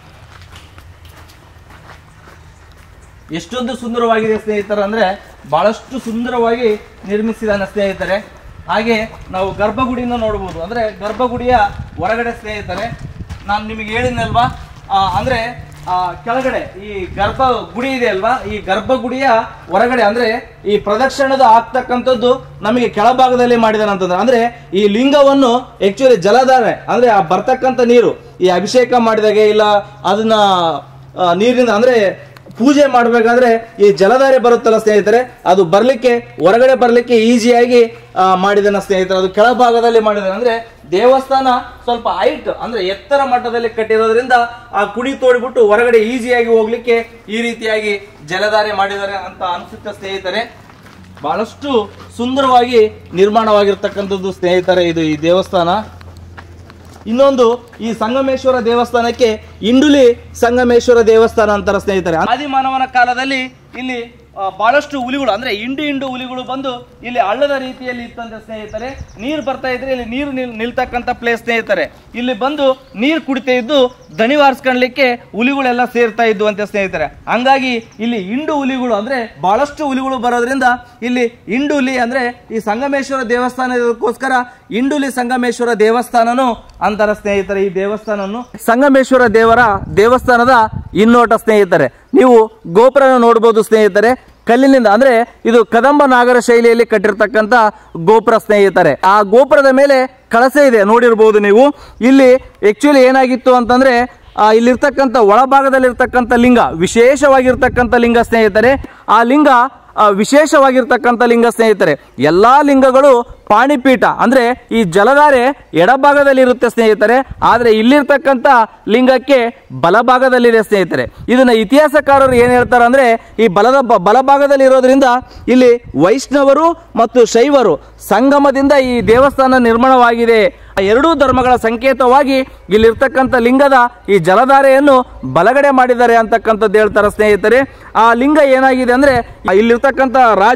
ಎಷ್ಟೊಂದು ಸುಂದರವಾಗಿದೆ ಸ್ನೇಹಿತರೆ ಅಂದ್ರೆ ಬಹಳಷ್ಟು ಸುಂದರವಾಗಿ ನಿರ್ಮಿಸಿದಾನೆ ಸ್ನೇಹಿತರೆ ಹಾಗೆ ನಾವು ಗರ್ಭಗುಡಿನ ನೋಡ್ಬೋದು ಅಂದ್ರೆ ಗರ್ಭಗುಡಿಯ ಹೊರಗಡೆ ಸ್ನೇಹಿತರೆ ನಾನು ನಿಮಗೆ ಹೇಳಿದ್ನಲ್ವಾ ಆ, ಅಂದ್ರೆ ಆ, ಕೆಳಗಡೆ ಈ ಗರ್ಭ ಗುಡಿ ಇದೆ ಅಲ್ವಾ ಈ ಗರ್ಭಗುಡಿಯ ಹೊರಗಡೆ ಅಂದ್ರೆ ಈ ಪ್ರದಕ್ಷಿಣದ ಆಗ್ತಕ್ಕಂಥದ್ದು ನಮಗೆ ಕೆಳಭಾಗದಲ್ಲಿ ಮಾಡಿದಾನಂತಂದ್ರೆ ಅಂದ್ರೆ ಈ ಲಿಂಗವನ್ನು ಆಕ್ಚುಲಿ ಜಲಧಾರೆ ಅಂದ್ರೆ ಆ ಬರ್ತಕ್ಕಂಥ ನೀರು ಈ ಅಭಿಷೇಕ ಮಾಡಿದಾಗೆ ಇಲ್ಲ ಅದನ್ನ ಆ, ನೀರಿನಿಂದ ಅಂದ್ರೆ ಪೂಜೆ ಮಾಡಬೇಕಾದ್ರೆ ಈ ಜಲಧಾರೆ ಬರುತ್ತಲ್ಲ ಸ್ನೇಹಿತರೆ ಅದು ಬರ್ಲಿಕ್ಕೆ ಹೊರಗಡೆ ಬರ್ಲಿಕ್ಕೆ ಈಸಿಯಾಗಿ ಮಾಡಿದನ ಸ್ನೇಹಿತರೆ ಅದು ಕೆಳಭಾಗದಲ್ಲಿ ಮಾಡಿದಾನೆ ಅಂದ್ರೆ ದೇವಸ್ಥಾನ ಸ್ವಲ್ಪ ಹೈಟ್ ಅಂದ್ರೆ ಎತ್ತರ ಮಟ್ಟದಲ್ಲಿ ಕಟ್ಟಿರೋದ್ರಿಂದ ಆ ಕುಡಿ ತೋಡಿಬಿಟ್ಟು ಹೊರಗಡೆ ಈಸಿಯಾಗಿ ಹೋಗ್ಲಿಕ್ಕೆ ಈ ರೀತಿಯಾಗಿ ಜಲಧಾರೆ ಮಾಡಿದ್ದಾರೆ ಅಂತ ಅನ್ಸುತ್ತೆ ಸ್ನೇಹಿತರೆ ಬಹಳಷ್ಟು ಸುಂದರವಾಗಿ ನಿರ್ಮಾಣವಾಗಿರ್ತಕ್ಕಂಥದ್ದು ಸ್ನೇಹಿತರೆ ಇದು ಈ ದೇವಸ್ಥಾನ ಇನ್ನೊಂದು ಈ ಸಂಗಮೇಶ್ವರ ದೇವಸ್ಥಾನಕ್ಕೆ ಇಂಡುಲಿ ಸಂಗಮೇಶ್ವರ ದೇವಸ್ಥಾನ ಅಂತಾರೆ ಸ್ನೇಹಿತರೆ ಆದಿಮಾನವನ ಕಾಲದಲ್ಲಿ ಇಲ್ಲಿ ಆ, ಬಹಳಷ್ಟು ಹುಲಿಗಳು ಅಂದ್ರೆ ಇಂಡು ಇಂಡು ಹುಲಿಗಳು ಬಂದು ಇಲ್ಲಿ ಹಳ್ಳದ ರೀತಿಯಲ್ಲಿ ಇತ್ತಂತೆ ಸ್ನೇಹಿತರೆ ನೀರು ಬರ್ತಾ ಇದ್ರೆ ಇಲ್ಲಿ ನೀರು ನಿಲ್ ನಿಲ್ತಕ್ಕಂಥ ಪ್ಲೇಸ್ ಸ್ನೇಹಿತರೆ ಇಲ್ಲಿ ಬಂದು ನೀರು ಕುಡಿತಾ ಇದ್ದು ದಣಿ ವಾರಿಸ್ಕೊಳ್ಲಿಕ್ಕೆ ಹುಲಿಗಳೆಲ್ಲ ಸೇರ್ತಾ ಇದ್ವು ಅಂತ ಸ್ನೇಹಿತರೆ ಹಂಗಾಗಿ ಇಲ್ಲಿ ಇಂಡು ಹುಲಿಗಳು ಅಂದ್ರೆ ಬಹಳಷ್ಟು ಹುಲಿಗಳು ಬರೋದ್ರಿಂದ ಇಲ್ಲಿ ಇಂಡು ಹುಲಿ ಅಂದ್ರೆ ಈ ಸಂಗಮೇಶ್ವರ ದೇವಸ್ಥಾನ ಇದಕ್ಕೋಸ್ಕರ ಇಂಡುಲಿ ಸಂಗಮೇಶ್ವರ ದೇವಸ್ಥಾನನು ಅಂತಾರ ಸ್ನೇಹಿತರೆ ಈ ದೇವಸ್ಥಾನನು ಸಂಗಮೇಶ್ವರ ದೇವರ ದೇವಸ್ಥಾನದ ಇನ್ನೋಟ ಸ್ನೇಹಿತರೆ ನೀವು ಗೋಪುರನ ನೋಡ್ಬೋದು ಸ್ನೇಹಿತರೆ ಕಲ್ಲಿನಿಂದ ಅಂದ್ರೆ ಇದು ಕದಂಬ ನಾಗರ ಶೈಲಿಯಲ್ಲಿ ಕಟ್ಟಿರ್ತಕ್ಕಂಥ ಗೋಪುರ ಸ್ನೇಹಿತರೆ ಆ ಗೋಪುರದ ಮೇಲೆ ಕಳಸ ಇದೆ ನೋಡಿರ್ಬೋದು ನೀವು ಇಲ್ಲಿ ಆಕ್ಚುಲಿ ಏನಾಗಿತ್ತು ಅಂತಂದ್ರೆ ಆ, ಇಲ್ಲಿರ್ತಕ್ಕಂಥ ಒಳಭಾಗದಲ್ಲಿರ್ತಕ್ಕಂಥ ಲಿಂಗ ವಿಶೇಷವಾಗಿರ್ತಕ್ಕಂಥ ಲಿಂಗ ಸ್ನೇಹಿತರೆ ಆ ಲಿಂಗ ಆ, ವಿಶೇಷವಾಗಿರ್ತಕ್ಕಂಥ ಲಿಂಗ ಸ್ನೇಹಿತರೆ ಎಲ್ಲಾ ಲಿಂಗಗಳು ಪಾಣಿಪೀಠ ಅಂದ್ರೆ ಈ ಜಲಧಾರೆ ಎಡಭಾಗದಲ್ಲಿ ಇರುತ್ತೆ ಸ್ನೇಹಿತರೆ ಆದ್ರೆ ಇಲ್ಲಿರ್ತಕ್ಕಂಥ ಲಿಂಗಕ್ಕೆ ಬಲಭಾಗದಲ್ಲಿದೆ ಸ್ನೇಹಿತರೆ ಇದನ್ನ ಇತಿಹಾಸಕಾರರು ಏನ್ ಹೇಳ್ತಾರೆ ಅಂದ್ರೆ ಈ ಬಲದ ಬ- ಬಲಭಾಗದಲ್ಲಿ ಇರೋದ್ರಿಂದ ಇಲ್ಲಿ ವೈಷ್ಣವರು ಮತ್ತು ಶೈವರು ಸಂಗಮದಿಂದ ಈ ದೇವಸ್ಥಾನ ನಿರ್ಮಾಣವಾಗಿದೆ ಆ ಎರಡೂ ಧರ್ಮಗಳ ಸಂಕೇತವಾಗಿ ಇಲ್ಲಿರ್ತಕ್ಕಂಥ ಲಿಂಗದ ಈ ಜಲಧಾರೆಯನ್ನು ಬಲಗಡೆ ಮಾಡಿದ್ದಾರೆ ಅಂತಕ್ಕಂಥದ್ದು ಹೇಳ್ತಾರೆ ಸ್ನೇಹಿತರೆ ಆ ಲಿಂಗ ಏನಾಗಿದೆ ಅಂದ್ರೆ ಇಲ್ಲಿರ್ತಕ್ಕಂಥ ರಾಜರು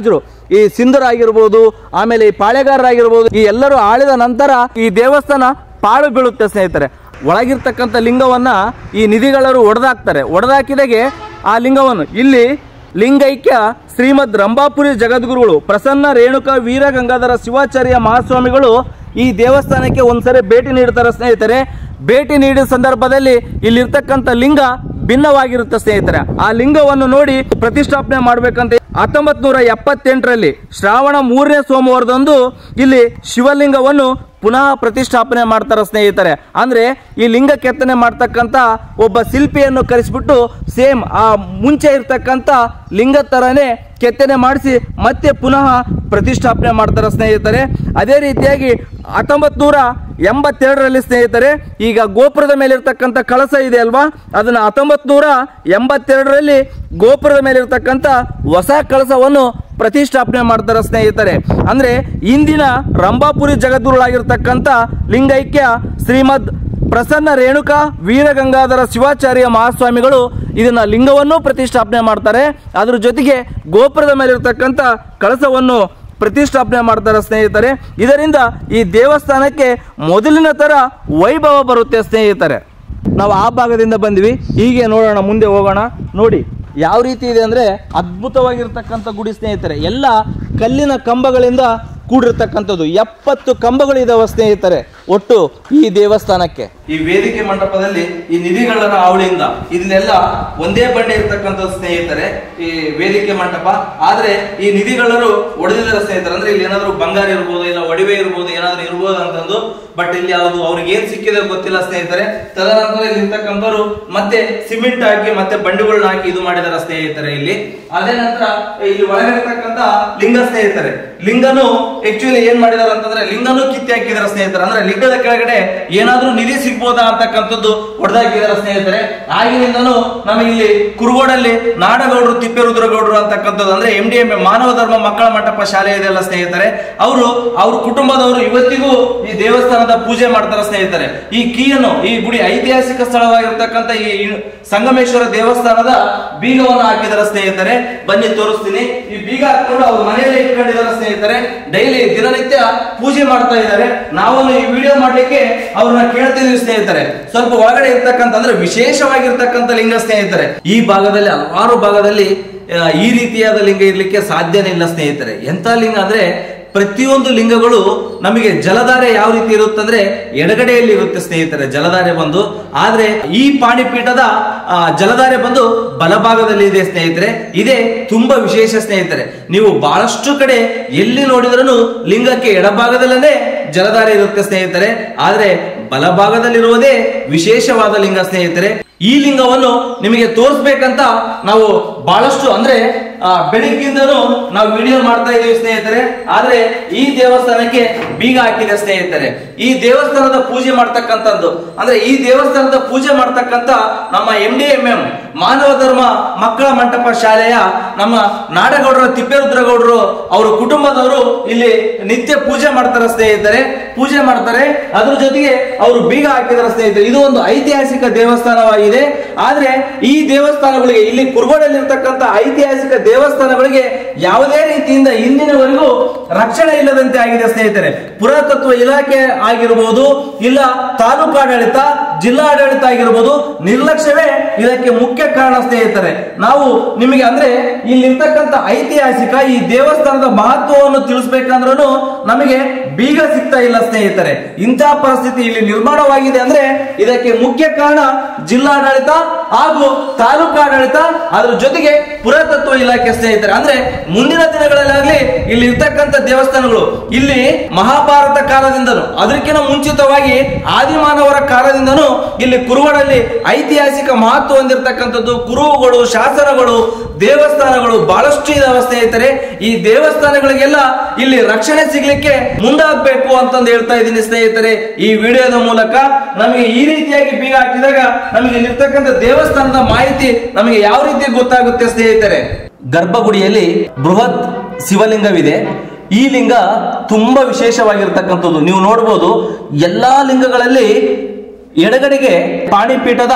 ಈ ಸಿಂಧರಾಗಿರ್ಬೋದು ಆಮೇಲೆ ಈ ಪಾಳೆಗಾರರಾಗಿರ್ಬೋದು ಈ ಎಲ್ಲರೂ ಆಳಿದ ನಂತರ ಈ ದೇವಸ್ಥಾನ ಪಾಳು ಬೀಳುತ್ತೆ ಸ್ನೇಹಿತರೆ ಒಳಗಿರ್ತಕ್ಕಂಥ ಲಿಂಗವನ್ನ ಈ ನಿಧಿಗಳರು ಒಡೆದಾಕ್ತಾರೆ ಒಡೆದಾಕಿದಾಗೆ ಆ ಲಿಂಗವನ್ನು ಇಲ್ಲಿ ಲಿಂಗೈಕ್ಯ ಶ್ರೀಮದ್ ರಂಭಾಪುರಿ ಜಗದ್ಗುರುಗಳು ಪ್ರಸನ್ನ ರೇಣುಕ ವೀರಗಂಗಾಧರ ಶಿವಾಚಾರ್ಯ ಮಹಾಸ್ವಾಮಿಗಳು ಈ ದೇವಸ್ಥಾನಕ್ಕೆ ಒಂದ್ಸರಿ ಭೇಟಿ ನೀಡ್ತಾರೆ ಸ್ನೇಹಿತರೆ ಭೇಟಿ ನೀಡಿದ ಸಂದರ್ಭದಲ್ಲಿ ಇಲ್ಲಿರ್ತಕ್ಕಂಥ ಲಿಂಗ ಭಿನ್ನವಾಗಿರುತ್ತೆ ಸ್ನೇಹಿತರೆ ಆ ಲಿಂಗವನ್ನು ನೋಡಿ ಪ್ರತಿಷ್ಠಾಪನೆ ಮಾಡ್ಬೇಕಂತ ಹತ್ತೊಂಬತ್ ನೂರ ಎಪ್ಪತ್ತೆಂಟರಲ್ಲಿ ಶ್ರಾವಣ ಮೂರನೇ ಸೋಮವಾರದಂದು ಇಲ್ಲಿ ಶಿವಲಿಂಗವನ್ನು ಪುನಃ ಪ್ರತಿಷ್ಠಾಪನೆ ಮಾಡ್ತಾರೆ ಸ್ನೇಹಿತರೆ ಅಂದ್ರೆ ಈ ಲಿಂಗ ಕೆತ್ತನೆ ಮಾಡ್ತಕ್ಕಂಥ ಒಬ್ಬ ಶಿಲ್ಪಿಯನ್ನು ಕರೆಸಿಬಿಟ್ಟು ಸೇಮ್ ಆ ಮುಂಚೆ ಇರ್ತಕ್ಕಂಥ ಲಿಂಗ ತರನೇ ಕೆತ್ತನೆ ಮಾಡಿಸಿ ಮತ್ತೆ ಪುನಃ ಪ್ರತಿಷ್ಠಾಪನೆ ಮಾಡ್ತಾರೆ ಸ್ನೇಹಿತರೆ ಅದೇ ರೀತಿಯಾಗಿ ಹತ್ತೊಂಬತ್ ನೂರ ಎಂಬತ್ತೆರಡರಲ್ಲಿ ಸ್ನೇಹಿತರೆ ಈಗ ಗೋಪುರದ ಮೇಲೆ ಇರ್ತಕ್ಕಂಥ ಕಳಸ ಇದೆ ಅಲ್ವಾ ಅದನ್ನ ಹತ್ತೊಂಬತ್ ನೂರ ಎಂಬತ್ತೆರಡರಲ್ಲಿ ಗೋಪುರದ ಮೇಲೆ ಇರ್ತಕ್ಕಂಥ ಹೊಸ ಕಳಸವನ್ನು ಪ್ರತಿಷ್ಠಾಪನೆ ಮಾಡ್ತಾರೆ ಸ್ನೇಹಿತರೆ ಅಂದ್ರೆ ಇಂದಿನ ರಂಭಾಪುರಿ ಜಗದ್ಗುರುಳಾಗಿರ್ತಕ್ಕಂಥ ಲಿಂಗೈಕ್ಯ ಶ್ರೀಮದ್ ಪ್ರಸನ್ನ ರೇಣುಕಾ ವೀರಗಂಗಾಧರ ಶಿವಾಚಾರ್ಯ ಮಹಾಸ್ವಾಮಿಗಳು ಇದನ್ನ ಲಿಂಗವನ್ನು ಪ್ರತಿಷ್ಠಾಪನೆ ಮಾಡ್ತಾರೆ ಅದ್ರ ಜೊತೆಗೆ ಗೋಪುರದ ಮೇಲೆ ಇರ್ತಕ್ಕಂಥ ಕಳಸವನ್ನು ಪ್ರತಿಷ್ಠಾಪನೆ ಮಾಡ್ತಾರೆ ಸ್ನೇಹಿತರೆ ಇದರಿಂದ ಈ ದೇವಸ್ಥಾನಕ್ಕೆ ಮೊದಲಿನ ತರ ವೈಭವ ಬರುತ್ತೆ ಸ್ನೇಹಿತರೆ ನಾವು ಆ ಭಾಗದಿಂದ ಬಂದ್ವಿ ಹೀಗೆ ನೋಡೋಣ ಮುಂದೆ ಹೋಗೋಣ ನೋಡಿ ಯಾವ ರೀತಿ ಇದೆ ಅಂದ್ರೆ ಅದ್ಭುತವಾಗಿರ್ತಕ್ಕಂಥ ಗುಡಿ ಸ್ನೇಹಿತರೆ ಎಲ್ಲ ಕಲ್ಲಿನ ಕಂಬಗಳಿಂದ ಕೂಡಿರ್ತಕ್ಕಂಥದ್ದು ಎಪ್ಪತ್ತು ಕಂಬಗಳಿದಾವೆ ಸ್ನೇಹಿತರೆ ಒಟ್ಟು ಈ ದೇವಸ್ಥಾನಕ್ಕೆ ಈ ವೇದಿಕೆ ಮಂಟಪದಲ್ಲಿ ಈ ನಿಧಿಗಳ ಅವಳಿಯಿಂದ ಇದನ್ನೆಲ್ಲ ಒಂದೇ ಬಂಡೆ ಇರ್ತಕ್ಕಂಥದ್ದು ಸ್ನೇಹಿತರೆ ಈ ವೇದಿಕೆ ಮಂಟಪ ಆದ್ರೆ ಈ ನಿಧಿಗಳರು ಒಡೆದಿದ್ದಾರೆ ಸ್ನೇಹಿತರೆ ಅಂದ್ರೆ ಇಲ್ಲಿ ಏನಾದ್ರು ಬಂಗಾರ ಇರ್ಬೋದು ಇಲ್ಲ ಒಡವೆ ಇರ್ಬೋದು ಏನಾದ್ರು ಇರ್ಬೋದು ಅಂತಂದು ಬಟ್ ಇಲ್ಲಿ ಯಾವುದು ಅವ್ರಿಗೆ ಏನ್ ಸಿಕ್ಕಿದೆ ಗೊತ್ತಿಲ್ಲ ಸ್ನೇಹಿತರೆ ತದನಂತರ ಇಲ್ಲಿ ಇರ್ತಕ್ಕಂಥವ್ರು ಮತ್ತೆ ಸಿಮೆಂಟ್ ಹಾಕಿ ಮತ್ತೆ ಬಂಡೆಗಳನ್ನ ಹಾಕಿ ಇದು ಮಾಡಿದಾರೆ ಸ್ನೇಹಿತರೆ ಇಲ್ಲಿ ಅದೇ ನಂತರ ಇಲ್ಲಿ ಒಳಗಡೆ ಇರ್ತಕ್ಕಂಥ ಲಿಂಗ ಸ್ನೇಹಿತರೆ ಲಿಂಗನು ಆಕ್ಚುಲಿ ಏನ್ ಮಾಡಿದಾರೆ ಅಂತಂದ್ರೆ ಲಿಂಗನು ಕಿತ್ತಿ ಹಾಕಿದಾರೆ ಸ್ನೇಹಿತರೆ ಅಂದ್ರೆ ಲಿಂಗದ ಕೆಳಗಡೆ ಏನಾದ್ರೂ ನಿಧಿ ಸಿಗ್ಬೋದಾ ಅಂತಕ್ಕಂಥದ್ದು ಹೊಡೆದಾಕಿದಾರೆ ಸ್ನೇಹಿತರೆ ಆಗಿನಿಂದನೂ ನಮಗೆ ಇಲ್ಲಿ ಕುರುಗೋಡಲ್ಲಿ ನಾಡಗೌಡರು ತಿಪ್ಪೇರುದ್ರಗೌಡರು ಅಂತಕ್ಕಂಥದ್ದು ಅಂದ್ರೆ ಎಂ ಡಿ ಎಂ ಮಾನವ ಧರ್ಮ ಮಕ್ಕಳ ಮಂಟಪ ಶಾಲೆ ಇದೆಯಲ್ಲ ಸ್ನೇಹಿತರೆ ಅವರು ಅವ್ರ ಕುಟುಂಬದವರು ಇವತ್ತಿಗೂ ಈ ದೇವಸ್ಥಾನದ ಪೂಜೆ ಮಾಡ್ತಾರೆ ಸ್ನೇಹಿತರೆ ಈ ಕೀಯನ್ನು ಈ ಗುಡಿ ಐತಿಹಾಸಿಕ ಸ್ಥಳವಾಗಿರ್ತಕ್ಕಂಥ ಈ ಸಂಗಮೇಶ್ವರ ದೇವಸ್ಥಾನದ ಬೀಗವನ್ನು ಹಾಕಿದಾರೆ ಸ್ನೇಹಿತರೆ ಬನ್ನಿ ತೋರಿಸ್ತೀನಿ ಈ ಬೀಗ ಹಾಕೊಂಡು ಅವ್ರ ಮನೆಯಲ್ಲೇ ಇಟ್ಕೊಂಡಿದ್ದಾರೆ ಸ್ನೇಹಿತರೆ ಡೈಲಿ ದಿನನಿತ್ಯ ಪೂಜೆ ಮಾಡ್ತಾ ಇದ್ದಾರೆ ನಾವು ಈ ವಿಡಿಯೋ ಮಾಡ್ಲಿಕ್ಕೆ ಅವ್ರನ್ನ ಕೇಳ್ತಿದೀವಿ ಸ್ನೇಹಿತರೆ ಸ್ವಲ್ಪ ಒಳಗಡೆ ಇರ್ತಕ್ಕಂಥ ಅಂದ್ರೆ ವಿಶೇಷವಾಗಿರ್ತಕ್ಕಂಥ ಲಿಂಗ ಸ್ನೇಹಿತರೆ ಈ ಭಾಗದಲ್ಲಿ ಹಲವಾರು ಭಾಗದಲ್ಲಿ ಆ, ಈ ರೀತಿಯಾದ ಲಿಂಗ ಇರ್ಲಿಕ್ಕೆ ಸಾಧ್ಯನೇ ಇಲ್ಲ ಸ್ನೇಹಿತರೆ ಎಂತ ಲಿಂಗ ಅಂದ್ರೆ ಪ್ರತಿಯೊಂದು ಲಿಂಗಗಳು ನಮಗೆ ಜಲಧಾರೆ ಯಾವ ರೀತಿ ಇರುತ್ತಂದ್ರೆ ಎಡಗಡೆಯಲ್ಲಿ ಇರುತ್ತೆ ಸ್ನೇಹಿತರೆ ಜಲಧಾರೆ ಬಂದು ಆದ್ರೆ ಈ ಪಾಣಿಪೀಠದ ಆ, ಜಲಧಾರೆ ಬಂದು ಬಲಭಾಗದಲ್ಲಿ ಇದೆ ಸ್ನೇಹಿತರೆ ಇದೇ ತುಂಬಾ ವಿಶೇಷ ಸ್ನೇಹಿತರೆ ನೀವು ಬಹಳಷ್ಟು ಕಡೆ ಎಲ್ಲಿ ನೋಡಿದ್ರೂ ಲಿಂಗಕ್ಕೆ ಎಡಭಾಗದಲ್ಲೇ ಜಲಧಾರೆ ಇರುತ್ತೆ ಸ್ನೇಹಿತರೆ ಆದ್ರೆ ಬಲಭಾಗದಲ್ಲಿರುವುದೇ ವಿಶೇಷವಾದ ಲಿಂಗ ಸ್ನೇಹಿತರೆ ಈ ಲಿಂಗವನ್ನು ನಿಮಗೆ ತೋರಿಸ್ಬೇಕಂತ ನಾವು ಬಹಳಷ್ಟು ಅಂದ್ರೆ ಆ, ಬೆಳಿಗ್ಗಿಂದನೂ ನಾವು ವಿಡಿಯೋ ಮಾಡ್ತಾ ಇದೀವಿ ಸ್ನೇಹಿತರೆ ಆದ್ರೆ ಈ ದೇವಸ್ಥಾನಕ್ಕೆ ಬೀಗ ಹಾಕಿದೆ ಸ್ನೇಹಿತರೆ ಈ ದೇವಸ್ಥಾನದ ಪೂಜೆ ಮಾಡ್ತಕ್ಕಂಥದ್ದು ಅಂದ್ರೆ ಈ ದೇವಸ್ಥಾನದ ಪೂಜೆ ಮಾಡ್ತಕ್ಕಂಥ ನಮ್ಮ ಎಂ ಡಿ ಎಂ ಎಂ ಮಾನವ ಧರ್ಮ ಮಕ್ಕಳ ಮಂಟಪ ಶಾಲೆಯ ನಮ್ಮ ನಾಡಗೌಡರ ತಿಪ್ಪೇರುದ್ರಗೌಡರು ಅವರ ಕುಟುಂಬದವರು ಇಲ್ಲಿ ನಿತ್ಯ ಪೂಜೆ ಮಾಡ್ತಾರೆ ಸ್ನೇಹಿತರೆ ಪೂಜೆ ಮಾಡ್ತಾರೆ ಅದ್ರ ಜೊತೆಗೆ ಅವರು ಬೀಗ ಹಾಕಿದಾರೆ ಸ್ನೇಹಿತರೆ ಇದು ಒಂದು ಐತಿಹಾಸಿಕ ದೇವಸ್ಥಾನವಾಗಿದೆ ಆದ್ರೆ ಈ ದೇವಸ್ಥಾನಗಳಿಗೆ ಇಲ್ಲಿ ಕುರುಗೋಡಲ್ಲಿ ಇರ್ತಕ್ಕಂಥ ಐತಿಹಾಸಿಕ ದೇವಸ್ಥಾನಗಳಿಗೆ ಯಾವುದೇ ರೀತಿಯಿಂದ ಇಂದಿನವರೆಗೂ ರಕ್ಷಣೆ ಇಲ್ಲದಂತೆ ಆಗಿದೆ ಸ್ನೇಹಿತರೆ ಪುರಾತತ್ವ ಇಲಾಖೆ ಆಗಿರ್ಬೋದು ಇಲ್ಲ ತಾಲೂಕಾಡಳಿತ ಜಿಲ್ಲಾಡಳಿತ ಆಗಿರ್ಬೋದು ನಿರ್ಲಕ್ಷ್ಯವೇ ಇದಕ್ಕೆ ಮುಖ್ಯ ಕಾರಣ ಸ್ನೇಹಿತರೆ ನಾವು ನಿಮಗೆ ಅಂದ್ರೆ ಇಲ್ಲಿರ್ತಕ್ಕಂಥ ಐತಿಹಾಸಿಕ ಈ ದೇವಸ್ಥಾನದ ಮಹತ್ವವನ್ನು ತಿಳಿಸ್ಬೇಕಂದ್ರೂ ನಮಗೆ ಬೀಗ ಸಿಗ್ತಾ ಇಲ್ಲ ಸ್ನೇಹಿತರೆ ಇಂತಹ ಪರಿಸ್ಥಿತಿ ಇಲ್ಲಿ ನಿರ್ಮಾಣವಾಗಿದೆ ಅಂದ್ರೆ ಇದಕ್ಕೆ ಮುಖ್ಯ ಕಾರಣ ಜಿಲ್ಲಾಡಳಿತ ಹಾಗೂ ತಾಲೂಕಾಡಳಿತ ಅದ್ರ ಜೊತೆಗೆ ಪುರಾತತ್ವ ಇಲಾಖೆ ಸ್ನೇಹಿತರೆ ಅಂದ್ರೆ ಮುಂದಿನ ದಿನಗಳಲ್ಲಾಗ್ಲಿ ಇಲ್ಲಿ ಇರ್ತಕ್ಕಂಥ ದೇವಸ್ಥಾನಗಳು ಇಲ್ಲಿ ಮಹಾಭಾರತ ಕಾಲದಿಂದನೂ ಅದಕ್ಕಿಂತ ಮುಂಚಿತವಾಗಿ ಆದಿಮಾನವರ ಕಾಲದಿಂದನೂ ಇಲ್ಲಿ ಕುರುವಡಲ್ಲಿ ಐತಿಹಾಸಿಕ ಮಹತ್ವ ಹೊಂದಿರತಕ್ಕಂಥದ್ದು ಕುರುಹುಗಳು ಶಾಸನಗಳು ದೇವಸ್ಥಾನಗಳು ಬಹಳಷ್ಟು ಇದಾವೆ ಸ್ನೇಹಿತರೆ ಈ ದೇವಸ್ಥಾನಗಳಿಗೆಲ್ಲ ಇಲ್ಲಿ ರಕ್ಷಣೆ ಸಿಗ್ಲಿಕ್ಕೆ ಮುಂದಾಗಬೇಕು ಅಂತಂದು ಹೇಳ್ತಾ ಇದ್ದೀನಿ ಸ್ನೇಹಿತರೆ ಈ ವಿಡಿಯೋದ ಮೂಲಕ ನಮಗೆ ಈ ರೀತಿಯಾಗಿ ಬೀಗ ಹಾಕಿದಾಗ ನಮಗೆ ಇಲ್ಲಿರ್ತಕ್ಕಂಥ ದೇವಸ್ಥಾನದ ಮಾಹಿತಿ ನಮಗೆ ಯಾವ ರೀತಿ ಗೊತ್ತಾಗುತ್ತೆ ಸ್ನೇಹಿತರೆ ಗರ್ಭಗುಡಿಯಲ್ಲಿ ಬೃಹತ್ ಶಿವಲಿಂಗವಿದೆ ಈ ಲಿಂಗ ತುಂಬಾ ವಿಶೇಷವಾಗಿರ್ತಕ್ಕಂಥದ್ದು ನೀವು ನೋಡ್ಬೋದು ಎಲ್ಲಾ ಲಿಂಗಗಳಲ್ಲಿ ಎಡಗಡೆಗೆ ಪಾಣಿಪೀಠದ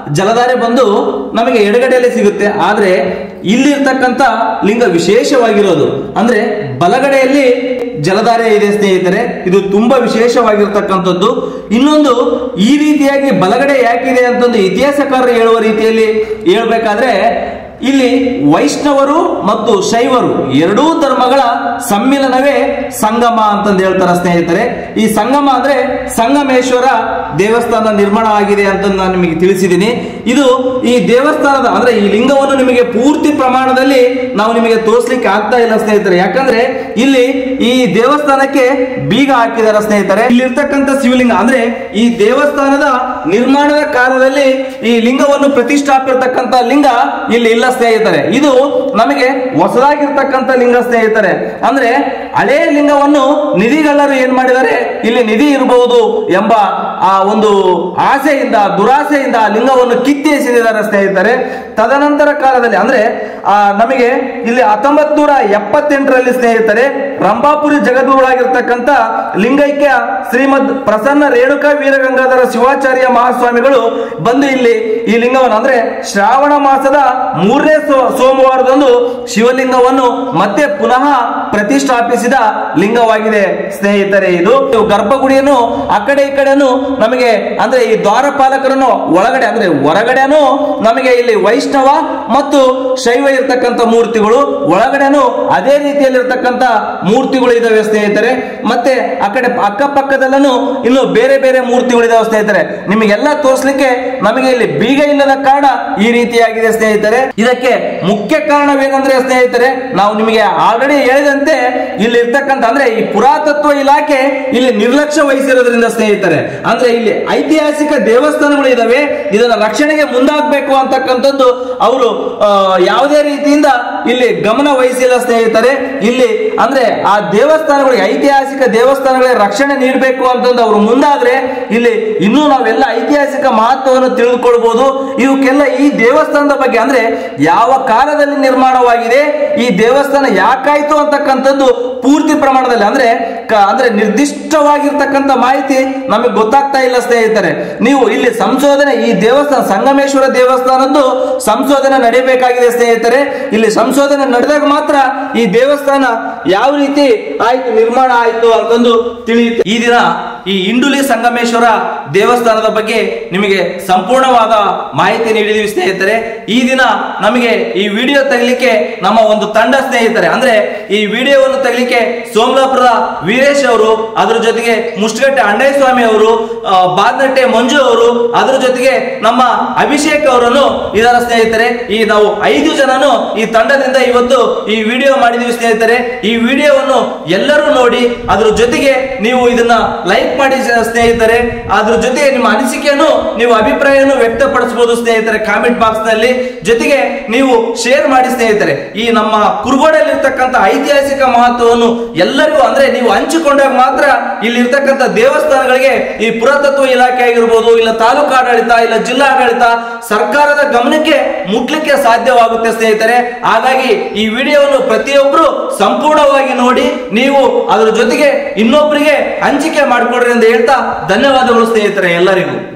ಜಲಧಾರೆ ಬಂದು ನಮಗೆ ಎಡಗಡೆಯಲ್ಲಿ ಸಿಗುತ್ತೆ ಆದ್ರೆ ಇಲ್ಲಿರ್ತಕ್ಕಂಥ ಲಿಂಗ ವಿಶೇಷವಾಗಿರೋದು ಅಂದ್ರೆ ಬಲಗಡೆಯಲ್ಲಿ ಜಲಧಾರೆ ಇದೆ ಸ್ನೇಹಿತರೆ ಇದು ತುಂಬಾ ವಿಶೇಷವಾಗಿರ್ತಕ್ಕಂಥದ್ದು ಇನ್ನೊಂದು ಈ ರೀತಿಯಾಗಿ ಬಲಗಡೆ ಯಾಕಿದೆ ಅಂತಂದು ಇತಿಹಾಸಕಾರರು ಹೇಳುವ ರೀತಿಯಲ್ಲಿ ಹೇಳ್ಬೇಕಾದ್ರೆ ಇಲ್ಲಿ ವೈಷ್ಣವರು ಮತ್ತು ಶೈವರು ಎರಡೂ ಧರ್ಮಗಳ ಸಮ್ಮಿಲನವೇ ಸಂಗಮ ಅಂತಂದು ಹೇಳ್ತಾರೆ ಸ್ನೇಹಿತರೆ ಈ ಸಂಗಮ ಅಂದ್ರೆ ಸಂಗಮೇಶ್ವರ ದೇವಸ್ಥಾನ ನಿರ್ಮಾಣ ಆಗಿದೆ ಅಂತ ನಾನು ನಿಮಗೆ ತಿಳಿಸಿದ್ದೀನಿ ಇದು ಈ ದೇವಸ್ಥಾನದ ಅಂದ್ರೆ ಈ ಲಿಂಗವನ್ನು ನಿಮಗೆ ಪೂರ್ತಿ ಪ್ರಮಾಣದಲ್ಲಿ ನಾವು ನಿಮಗೆ ತೋರಿಸ್ಲಿಕ್ಕೆ ಆಗ್ತಾ ಇಲ್ಲ ಸ್ನೇಹಿತರೆ ಯಾಕಂದ್ರೆ ಇಲ್ಲಿ ಈ ದೇವಸ್ಥಾನಕ್ಕೆ ಬೀಗ ಹಾಕಿದಾರೆ ಸ್ನೇಹಿತರೆ ಇಲ್ಲಿರ್ತಕ್ಕಂಥ ಶಿವಲಿಂಗ ಅಂದ್ರೆ ಈ ದೇವಸ್ಥಾನದ ನಿರ್ಮಾಣದ ಕಾಲದಲ್ಲಿ ಈ ಲಿಂಗವನ್ನು ಪ್ರತಿಷ್ಠಾಪಿರ್ತಕ್ಕಂಥ ಲಿಂಗ ಇಲ್ಲಿ ಇಲ್ಲ ಸ್ನೇಹಿತರೆ ಇದು ನಮಗೆ ಹೊಸದಾಗಿರ್ತಕ್ಕಂಥ ಲಿಂಗ ಸ್ನೇಹಿತರೆ ಅಂದ್ರೆ ಹಳೆ ಲಿಂಗವನ್ನು ನಿಧಿಗಳ್ಳರು ಏನ್ ಮಾಡಿದ್ದಾರೆ ಇಲ್ಲಿ ನಿಧಿ ಇರಬಹುದು ಎಂಬ ಆ ಒಂದು ಆಸೆಯಿಂದ ದುರಾಸೆಯಿಂದ ಆ ಲಿಂಗವನ್ನು ಕಿತ್ತಿ ಎಸೆದಿದ್ದಾರೆ ಸ್ನೇಹಿತರೆ ತದನಂತರ ಕಾಲದಲ್ಲಿ ಅಂದ್ರೆ ಆ ನಮಗೆ ಇಲ್ಲಿ ಹತ್ತೊಂಬತ್ ನೂರ ಎಪ್ಪತ್ತೆಂಟರಲ್ಲಿ ಸ್ನೇಹಿತರೆ ರಂಭಾಪುರಿ ಜಗದ್ಗುರುಗಳಾಗಿರ್ತಕ್ಕಂಥ ಲಿಂಗೈಕ್ಯ ಶ್ರೀಮದ್ ಪ್ರಸನ್ನ ರೇಣುಕಾ ವೀರಗಂಗಾಧರ ಶಿವಾಚಾರ್ಯ ಮಹಾಸ್ವಾಮಿಗಳು ಬಂದು ಇಲ್ಲಿ ಈ ಲಿಂಗವನ್ನು ಅಂದ್ರೆ ಶ್ರಾವಣ ಮಾಸದ ಮೂರನೇ ಸೋ- ಸೋಮವಾರದಂದು ಶಿವಲಿಂಗವನ್ನು ಮತ್ತೆ ಪುನಃ ಪ್ರತಿಷ್ಠಾಪಿಸಿದ ಲಿಂಗವಾಗಿದೆ ಸ್ನೇಹಿತರೆ ಇದು ಇವು ಗರ್ಭಗುಡಿಯನ್ನು ಆ ಕಡೆ ಈ ಕಡೆನು ನಮಗೆ ಅಂದ್ರೆ ಈ ದ್ವಾರಪಾಲಕರನ್ನು ಒಳಗಡೆ ಅಂದ್ರೆ ಹೊರಗಡೆನು ನಮಗೆ ಇಲ್ಲಿ ವೈಷ್ಣವ ಮತ್ತು ಶೈವ ಇರ್ತಕ್ಕಂಥ ಮೂರ್ತಿಗಳು ಒಳಗಡೆನು ಅದೇ ರೀತಿಯಲ್ಲಿ ಇರ್ತಕ್ಕಂಥ ಮೂರ್ತಿಗಳು ಇದಾವೆ ಸ್ನೇಹಿತರೆ ಮತ್ತೆ ಆ ಕಡೆ ಅಕ್ಕಪಕ್ಕದಲ್ಲೂ ಇನ್ನು ಬೇರೆ ಬೇರೆ ಮೂರ್ತಿಗಳು ಇದಾವೆ ಸ್ನೇಹಿತರೆ ನಿಮಗೆಲ್ಲ ತೋರಿಸ್ಲಿಕ್ಕೆ ನಮಗೆ ಇಲ್ಲಿ ಬೀಗ ಇಲ್ಲದ ಕಾರಣ ಈ ರೀತಿಯಾಗಿದೆ ಸ್ನೇಹಿತರೆ ಇದಕ್ಕೆ ಮುಖ್ಯ ಕಾರಣವೇನೆಂದ್ರೆ ಸ್ನೇಹಿತರೆ ನಾವು ನಿಮಗೆ ಆಲ್ರೆಡಿ ಹೇಳಿದಂತೆ ಇಲ್ಲಿ ಇರ್ತಕ್ಕಂಥ ಅಂದ್ರೆ ಈ ಪುರಾತತ್ವ ಇಲಾಖೆ ಇಲ್ಲಿ ನಿರ್ಲಕ್ಷ್ಯ ವಹಿಸಿರೋದ್ರಿಂದ ಸ್ನೇಹಿತರೆ ಅಂದ್ರೆ ಇಲ್ಲಿ ಐತಿಹಾಸಿಕ ದೇವಸ್ಥಾನಗಳು ಇದಾವೆ ಇದನ್ನ ರಕ್ಷಣೆಗೆ ಮುಂದಾಗಬೇಕು ಅಂತಕ್ಕಂಥದ್ದು ಅವರು ಆ, ಯಾವುದೇ ರೀತಿಯಿಂದ ಇಲ್ಲಿ ಗಮನ ವಹಿಸಿಲ್ಲ ಸ್ನೇಹಿತರೆ ಇಲ್ಲಿ ಅಂದ್ರೆ ಆ ದೇವಸ್ಥಾನಗಳಿಗೆ ಐತಿಹಾಸಿಕ ದೇವಸ್ಥಾನಗಳಿಗೆ ರಕ್ಷಣೆ ನೀಡಬೇಕು ಅಂತಂದು ಅವರು ಮುಂದಾದ್ರೆ ಇಲ್ಲಿ ಇನ್ನೂ ನಾವೆಲ್ಲ ಐತಿಹಾಸಿಕ ಮಹತ್ವವನ್ನು ತಿಳಿದುಕೊಳ್ಬಹುದು ಇವಕ್ಕೆಲ್ಲ ಈ ದೇವಸ್ಥಾನದ ಬಗ್ಗೆ ಅಂದ್ರೆ ಯಾವ ಕಾಲದಲ್ಲಿ ನಿರ್ಮಾಣವಾಗಿದೆ ಈ ದೇವಸ್ಥಾನ ಯಾಕಾಯ್ತು ಅಂತಕ್ಕಂಥದ್ದು ಪೂರ್ತಿ ಪ್ರಮಾಣದಲ್ಲಿ ಅಂದ್ರೆ ಕ- ಅಂದ್ರೆ ನಿರ್ದಿಷ್ಟವಾಗಿರ್ತಕ್ಕಂಥ ಮಾಹಿತಿ ನಮಗೆ ಗೊತ್ತಾಗ್ತಾ ಇಲ್ಲ ಸ್ನೇಹಿತರೆ ನೀವು ಇಲ್ಲಿ ಸಂಶೋಧನೆ ಈ ದೇವಸ್ಥಾನ ಸಂಗಮೇಶ್ವರ ದೇವಸ್ಥಾನದ್ದು ಸಂಶೋಧನೆ ನಡೆಯಬೇಕಾಗಿದೆ ಸ್ನೇಹಿತರೆ ಇಲ್ಲಿ ಸಂಶೋಧನೆ ನಡೆದಾಗ ಮಾತ್ರ ಈ ದೇವಸ್ಥಾನ ಯಾವ ರೀತಿ ಆಯ್ತು ನಿರ್ಮಾಣ ಆಯ್ತು ಅಂತಂದು ತಿಳಿಯುತ್ತೆ ಈ ದಿನ ಈ ಇಂಡುಲಿ ಸಂಗಮೇಶ್ವರ ದೇವಸ್ಥಾನದ ಬಗ್ಗೆ ನಿಮಗೆ ಸಂಪೂರ್ಣವಾದ ಮಾಹಿತಿ ನೀಡಿದೀವಿ ಸ್ನೇಹಿತರೆ ಈ ದಿನ ನಮಗೆ ಈ ವಿಡಿಯೋ ತೆಗಲಿಕ್ಕೆ ನಮ್ಮ ಒಂದು ತಂಡ ಸ್ನೇಹಿತರೆ ಅಂದ್ರೆ ಈ ವಿಡಿಯೋವನ್ನು ತೆಗಲಿಕ್ಕೆ ಸೋಮಲಾಪುರದ ವೀರೇಶ್ ಅವರು ಅದ್ರ ಜೊತೆಗೆ ಮುಷ್ಟಗಟ್ಟೆ ಅಂಡಯ್ಯ ಸ್ವಾಮಿ ಅವರು ಆ, ಬಾದ್ನಟ್ಟೆ ಮಂಜು ಅವರು ಅದ್ರ ಜೊತೆಗೆ ನಮ್ಮ ಅಭಿಷೇಕ್ ಅವರನ್ನು ಇದರ ಸ್ನೇಹಿತರೆ ಈ ನಾವು ಐದು ಜನನು ಈ ತಂಡದಿಂದ ಇವತ್ತು ಈ ವಿಡಿಯೋ ಮಾಡಿದೀವಿ ಸ್ನೇಹಿತರೆ ಈ ವಿಡಿಯೋವನ್ನು ಎಲ್ಲರೂ ನೋಡಿ ಅದ್ರ ಜೊತೆಗೆ ನೀವು ಇದನ್ನ ಲೈಕ್ ಮಾಡಿ ಸ- ಸ್ನೇಹಿತರೆ ಅದ್ರ ಜೊತೆಗೆ ನಿಮ್ಮ ಅನಿಸಿಕೆಯನ್ನು ನೀವು ಅಭಿಪ್ರಾಯವನ್ನು ವ್ಯಕ್ತಪಡಿಸಬಹುದು ಸ್ನೇಹಿತರೆ ಕಾಮೆಂಟ್ ಬಾಕ್ಸ್ ನಲ್ಲಿ ಜೊತೆಗೆ ನೀವು ಶೇರ್ ಮಾಡಿ ಸ್ನೇಹಿತರೆ ಈ ನಮ್ಮ ಕುರುಗೋಡಲ್ಲಿರ್ತಕ್ಕಂಥ ಐತಿಹಾಸಿಕ ಮಹತ್ವವನ್ನು ಎಲ್ಲರಿಗೂ ಅಂದ್ರೆ ನೀವು ಹಂಚಿಕೊಂಡಾಗ ಮಾತ್ರ ಇಲ್ಲಿ ಇರ್ತಕ್ಕಂಥ ದೇವಸ್ಥಾನಗಳಿಗೆ ಈ ಪುರಾತತ್ವ ಇಲಾಖೆ ಆಗಿರ್ಬೋದು ಇಲ್ಲ ತಾಲೂಕು ಆಡಳಿತ ಇಲ್ಲ ಜಿಲ್ಲಾ ಆಡಳಿತ ಸರ್ಕಾರದ ಗಮನಕ್ಕೆ ಮುಟ್ಲಿಕ್ಕೆ ಸಾಧ್ಯವಾಗುತ್ತೆ ಸ್ನೇಹಿತರೆ ಹಾಗಾಗಿ ಈ ವಿಡಿಯೋವನ್ನು ಪ್ರತಿಯೊಬ್ಬರು ಸಂಪೂರ್ಣವಾಗಿ ನೋಡಿ ನೀವು ಅದರ ಜೊತೆಗೆ ಇನ್ನೊಬ್ಬರಿಗೆ ಹಂಚಿಕೆ ಮಾಡಿಕೊಡ್ರಿ ಅಂತ ಹೇಳ್ತಾ ಧನ್ಯವಾದಗಳು ಸ್ನೇಹಿತರೆ ಎಲ್ಲರಿಗೂ